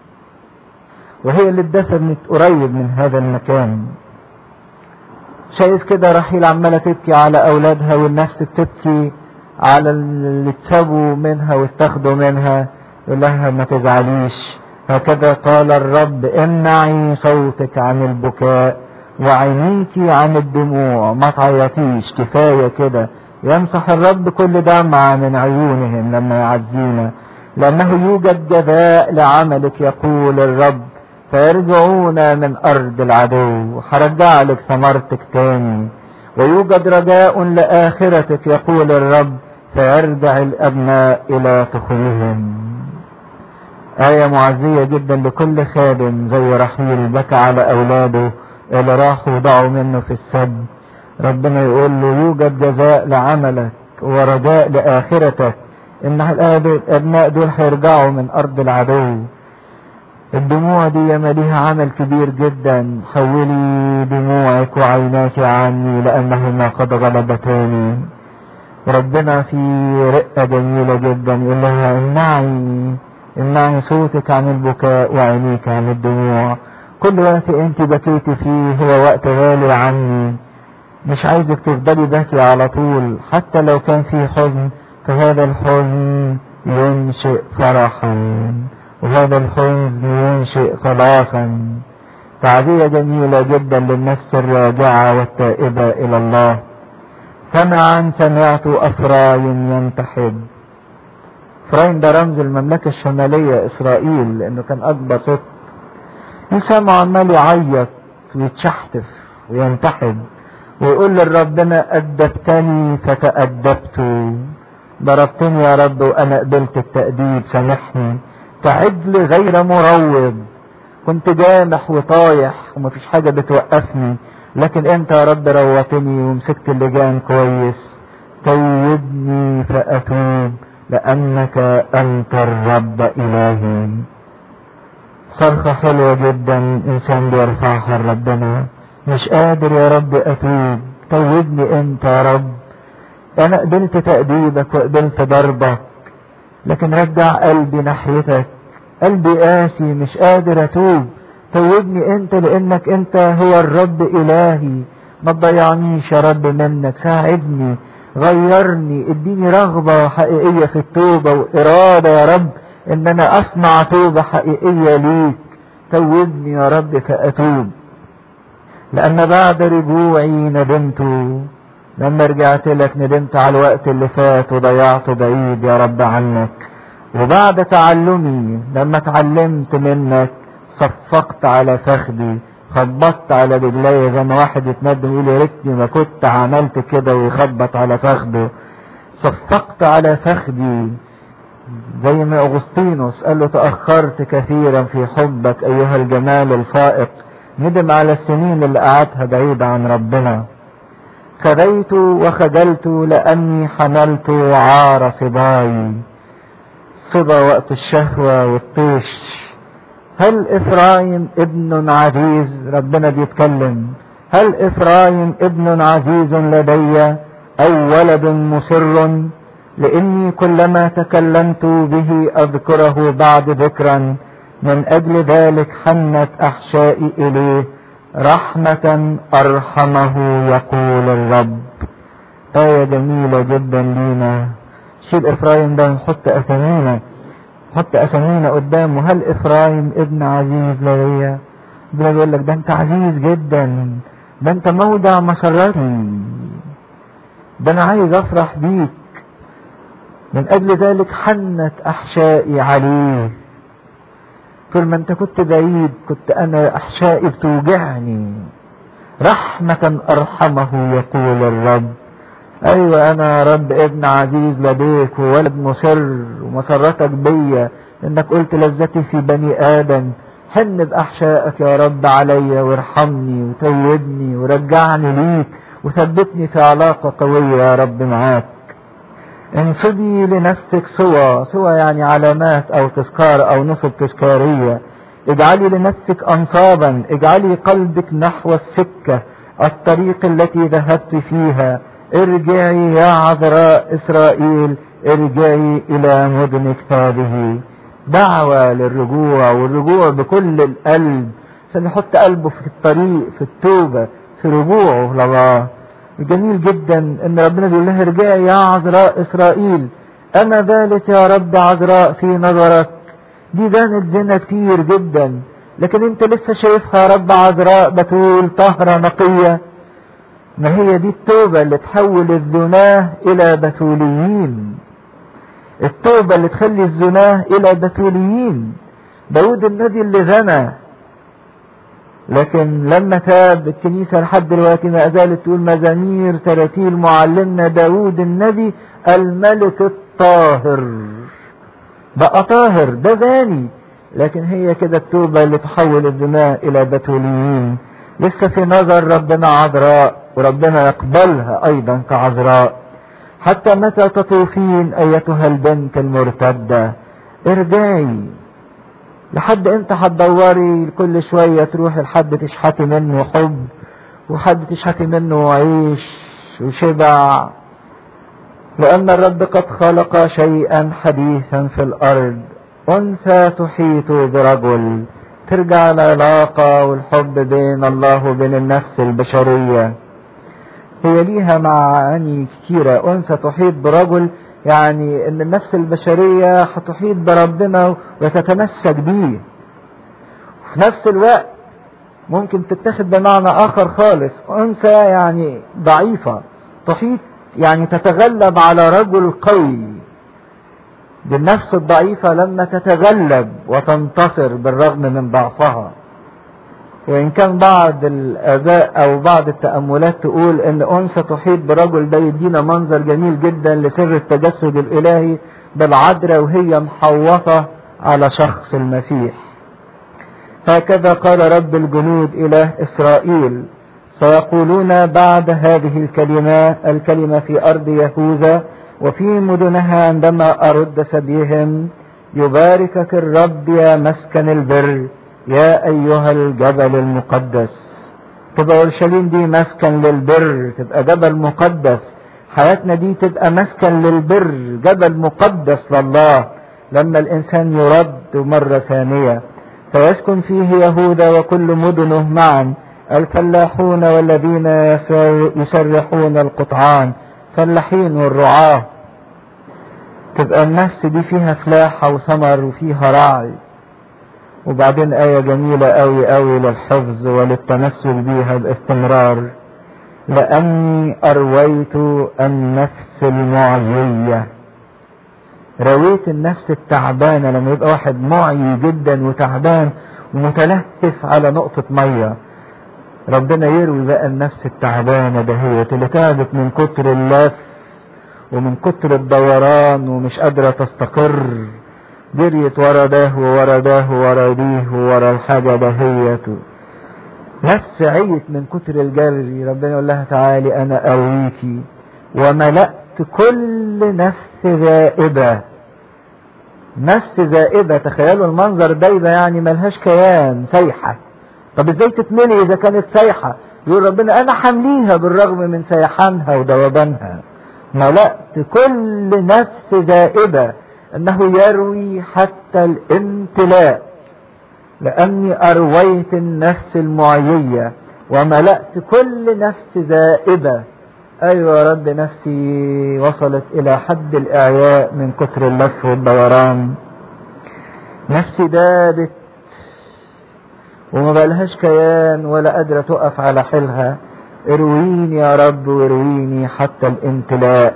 وهي اللي اتدفنت قريب من هذا المكان شايف كده رحيل عمالة تبكي على اولادها والنفس بتبكي على اللي اتسابوا منها واتاخدوا منها يقول لها ما تزعليش هكذا قال الرب امنعي صوتك عن البكاء وعينيك عن الدموع ما تعيطيش كفاية كده يمسح الرب كل دمعة من عيونهم لما يعزينا لأنه يوجد جزاء لعملك يقول الرب فيرجعون من أرض العدو هرجع لك ثمرتك تاني ويوجد رجاء لآخرتك يقول الرب فيرجع الأبناء إلى تخمهم آية معزية جدا لكل خادم زي رحيل بكى على أولاده اللي راحوا وضعوا منه في السد ربنا يقول له يوجد جزاء لعملك ورجاء لآخرتك إن الأبناء دول هيرجعوا من أرض العدو الدموع دي ما ليها عمل كبير جدا حولي دموعك وعيناك عني لأنهما قد غلبتاني ربنا في رقة جميلة جدا يقول لها امنعي امنعي صوتك عن البكاء وعينيك عن الدموع كل وقت انت بكيتي فيه هو وقت غالي عني مش عايزك تفضلي باكي على طول حتى لو كان في حزن فهذا الحزن ينشئ فرحا وهذا الحزن ينشئ خلاصا تعزية جميلة جدا للنفس الراجعة والتائبة إلى الله سمعا سمعت أفرايم ينتحب إفرايم ده رمز المملكة الشمالية إسرائيل لأنه كان أكبر ست سمع عمال يعيط ويتشحتف وينتحب ويقول لربنا أدبتني فتأدبت ضربتني يا رب وأنا قبلت التأديب سامحني كعدل غير مروض كنت جامح وطايح ومفيش حاجة بتوقفني لكن انت يا رب روتني ومسكت اللجان كويس توبني فأتوب لأنك أنت الرب إلهي صرخة حلوة جدا إنسان بيرفعها لربنا مش قادر يا رب أتوب توبني أنت يا رب أنا قبلت تأديبك وقبلت ضربك لكن رجع قلبي ناحيتك قلبي قاسي مش قادر أتوب توبني أنت لأنك أنت هو الرب إلهي ما تضيعنيش يا رب منك ساعدني غيرني اديني رغبة حقيقية في التوبة وإرادة يا رب ان انا اصنع توبة حقيقية ليك توبني يا رب فاتوب لان بعد رجوعي ندمت لما رجعت لك ندمت على الوقت اللي فات وضيعته بعيد يا رب عنك وبعد تعلمي لما اتعلمت منك صفقت على فخدي خبطت على رجلي زي ما واحد يتندم يقول يا ريتني ما كنت عملت كده ويخبط على فخده صفقت على فخدي زي ما اغسطينوس قال له تأخرت كثيرا في حبك ايها الجمال الفائق ندم على السنين اللي قعدتها بعيدة عن ربنا خديت وخجلت لاني حملت عار صباي صبا وقت الشهوة والطيش هل افرايم ابن عزيز ربنا بيتكلم هل افرايم ابن عزيز لدي او ولد مصر لاني كلما تكلمت به اذكره بعد ذكرا من اجل ذلك حنت احشائي اليه رحمة ارحمه يقول الرب آية جميلة جدا لينا شيل افرايم ده نحط اسامينا حط اسامينا قدامه هل افرايم ابن عزيز ليا ربنا بيقول لك ده انت عزيز جدا ده انت موضع مسرتي ده انا عايز افرح بيك من اجل ذلك حنت احشائي عليه طول ما انت كنت بعيد كنت انا احشائي بتوجعني رحمة ارحمه يقول الرب ايوه انا يا رب ابن عزيز لديك وولد مصر ومسرتك بيا انك قلت لذتي في بني ادم حن باحشائك يا رب عليا وارحمني وتوبني ورجعني ليك وثبتني في علاقة قوية يا رب معاك انصبي لنفسك صور صور يعني علامات او تذكار او نصب تذكارية اجعلي لنفسك انصابا اجعلي قلبك نحو السكة الطريق التي ذهبت فيها ارجعي يا عذراء اسرائيل ارجعي الى مدنك هذه دعوة للرجوع والرجوع بكل القلب عشان يحط قلبه في الطريق في التوبة في رجوعه لله جميل جدا ان ربنا بيقول لها ارجعي يا عذراء اسرائيل انا ذلك يا رب عذراء في نظرك دي دانت زنا كتير جدا لكن انت لسه شايفها يا رب عذراء بتقول طهرة نقية ما هي دي التوبة اللي تحول الزناه الى بتوليين التوبة اللي تخلي الزناه الى بتوليين داود النبي اللي زنى لكن لما تاب الكنيسة لحد دلوقتي ما زالت تقول مزامير تراتيل معلمنا داود النبي الملك الطاهر بقى طاهر ده زاني لكن هي كده التوبة اللي تحول الدماء إلى بتوليين لسه في نظر ربنا عذراء وربنا يقبلها أيضا كعذراء حتى متى تطوفين أيتها البنت المرتدة ارجعي لحد امتى هتدوري كل شوية تروحي لحد تشحتي منه حب وحد تشحتي منه عيش وشبع لأن الرب قد خلق شيئا حديثا في الأرض أنثى تحيط برجل ترجع العلاقة والحب بين الله وبين النفس البشرية هي ليها معاني كتيرة أنثى تحيط برجل يعني ان النفس البشرية هتحيط بربنا وتتمسك بيه في نفس الوقت ممكن تتخذ بمعنى اخر خالص انثى يعني ضعيفة تحيط يعني تتغلب على رجل قوي بالنفس الضعيفة لما تتغلب وتنتصر بالرغم من ضعفها وإن كان بعض الآباء أو بعض التأملات تقول إن أنثى تحيط برجل ده يدينا منظر جميل جدا لسر التجسد الإلهي بالعذراء وهي محوطة على شخص المسيح هكذا قال رب الجنود إله إسرائيل سيقولون بعد هذه الكلمة الكلمة في أرض يهوذا وفي مدنها عندما أرد سبيهم يباركك الرب يا مسكن البر يا أيها الجبل المقدس تبقى أورشليم دي مسكن للبر تبقى جبل مقدس حياتنا دي تبقى مسكن للبر جبل مقدس لله لما الإنسان يرد مرة ثانية فيسكن فيه يهوذا وكل مدنه معا الفلاحون والذين يسرحون القطعان فلاحين والرعاة تبقى النفس دي فيها فلاحة وثمر وفيها راعي وبعدين آية جميلة أوي أوي للحفظ وللتمثل بيها باستمرار لأني أرويت النفس المعيية رويت النفس التعبانة لما يبقى واحد معي جدا وتعبان ومتلهف على نقطة مية ربنا يروي بقى النفس التعبانة دهيت اللي تعبت من كتر اللف ومن كتر الدوران ومش قادرة تستقر جريت ورا ده وورا ده وورا ديه وورا الحاجة دهيته نفس عيت من كتر الجري ربنا يقول لها تعالي انا ارويكي وملأت كل نفس ذائبة نفس ذائبة تخيلوا المنظر ده يبقى يعني ملهاش كيان سايحة طب ازاي تتملي اذا كانت سايحة يقول ربنا انا حمليها بالرغم من سيحانها وذوبانها ملأت كل نفس ذائبة انه يروي حتى الامتلاء لاني ارويت النفس المعيية وملأت كل نفس زائبة ايوه يا رب نفسي وصلت الى حد الاعياء من كتر اللف والدوران نفسي دابت وما بلهاش كيان ولا قادرة تقف على حيلها ارويني يا رب وارويني حتى الامتلاء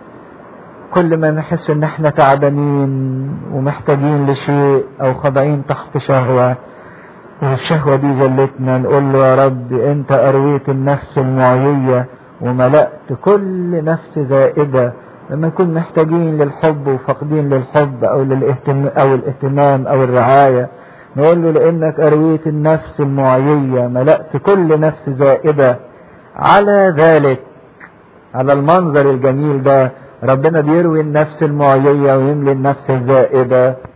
كل ما نحس ان احنا تعبانين ومحتاجين لشيء او خاضعين تحت شهوة والشهوة دي زلتنا نقول له يا رب انت ارويت النفس المعيية وملأت كل نفس زائدة لما نكون محتاجين للحب وفاقدين للحب او للاهتمام او الاهتمام او الرعاية نقول له لانك ارويت النفس المعيية ملأت كل نفس زائدة على ذلك على المنظر الجميل ده ربنا بيروي النفس المعيية ويملي النفس الزائدة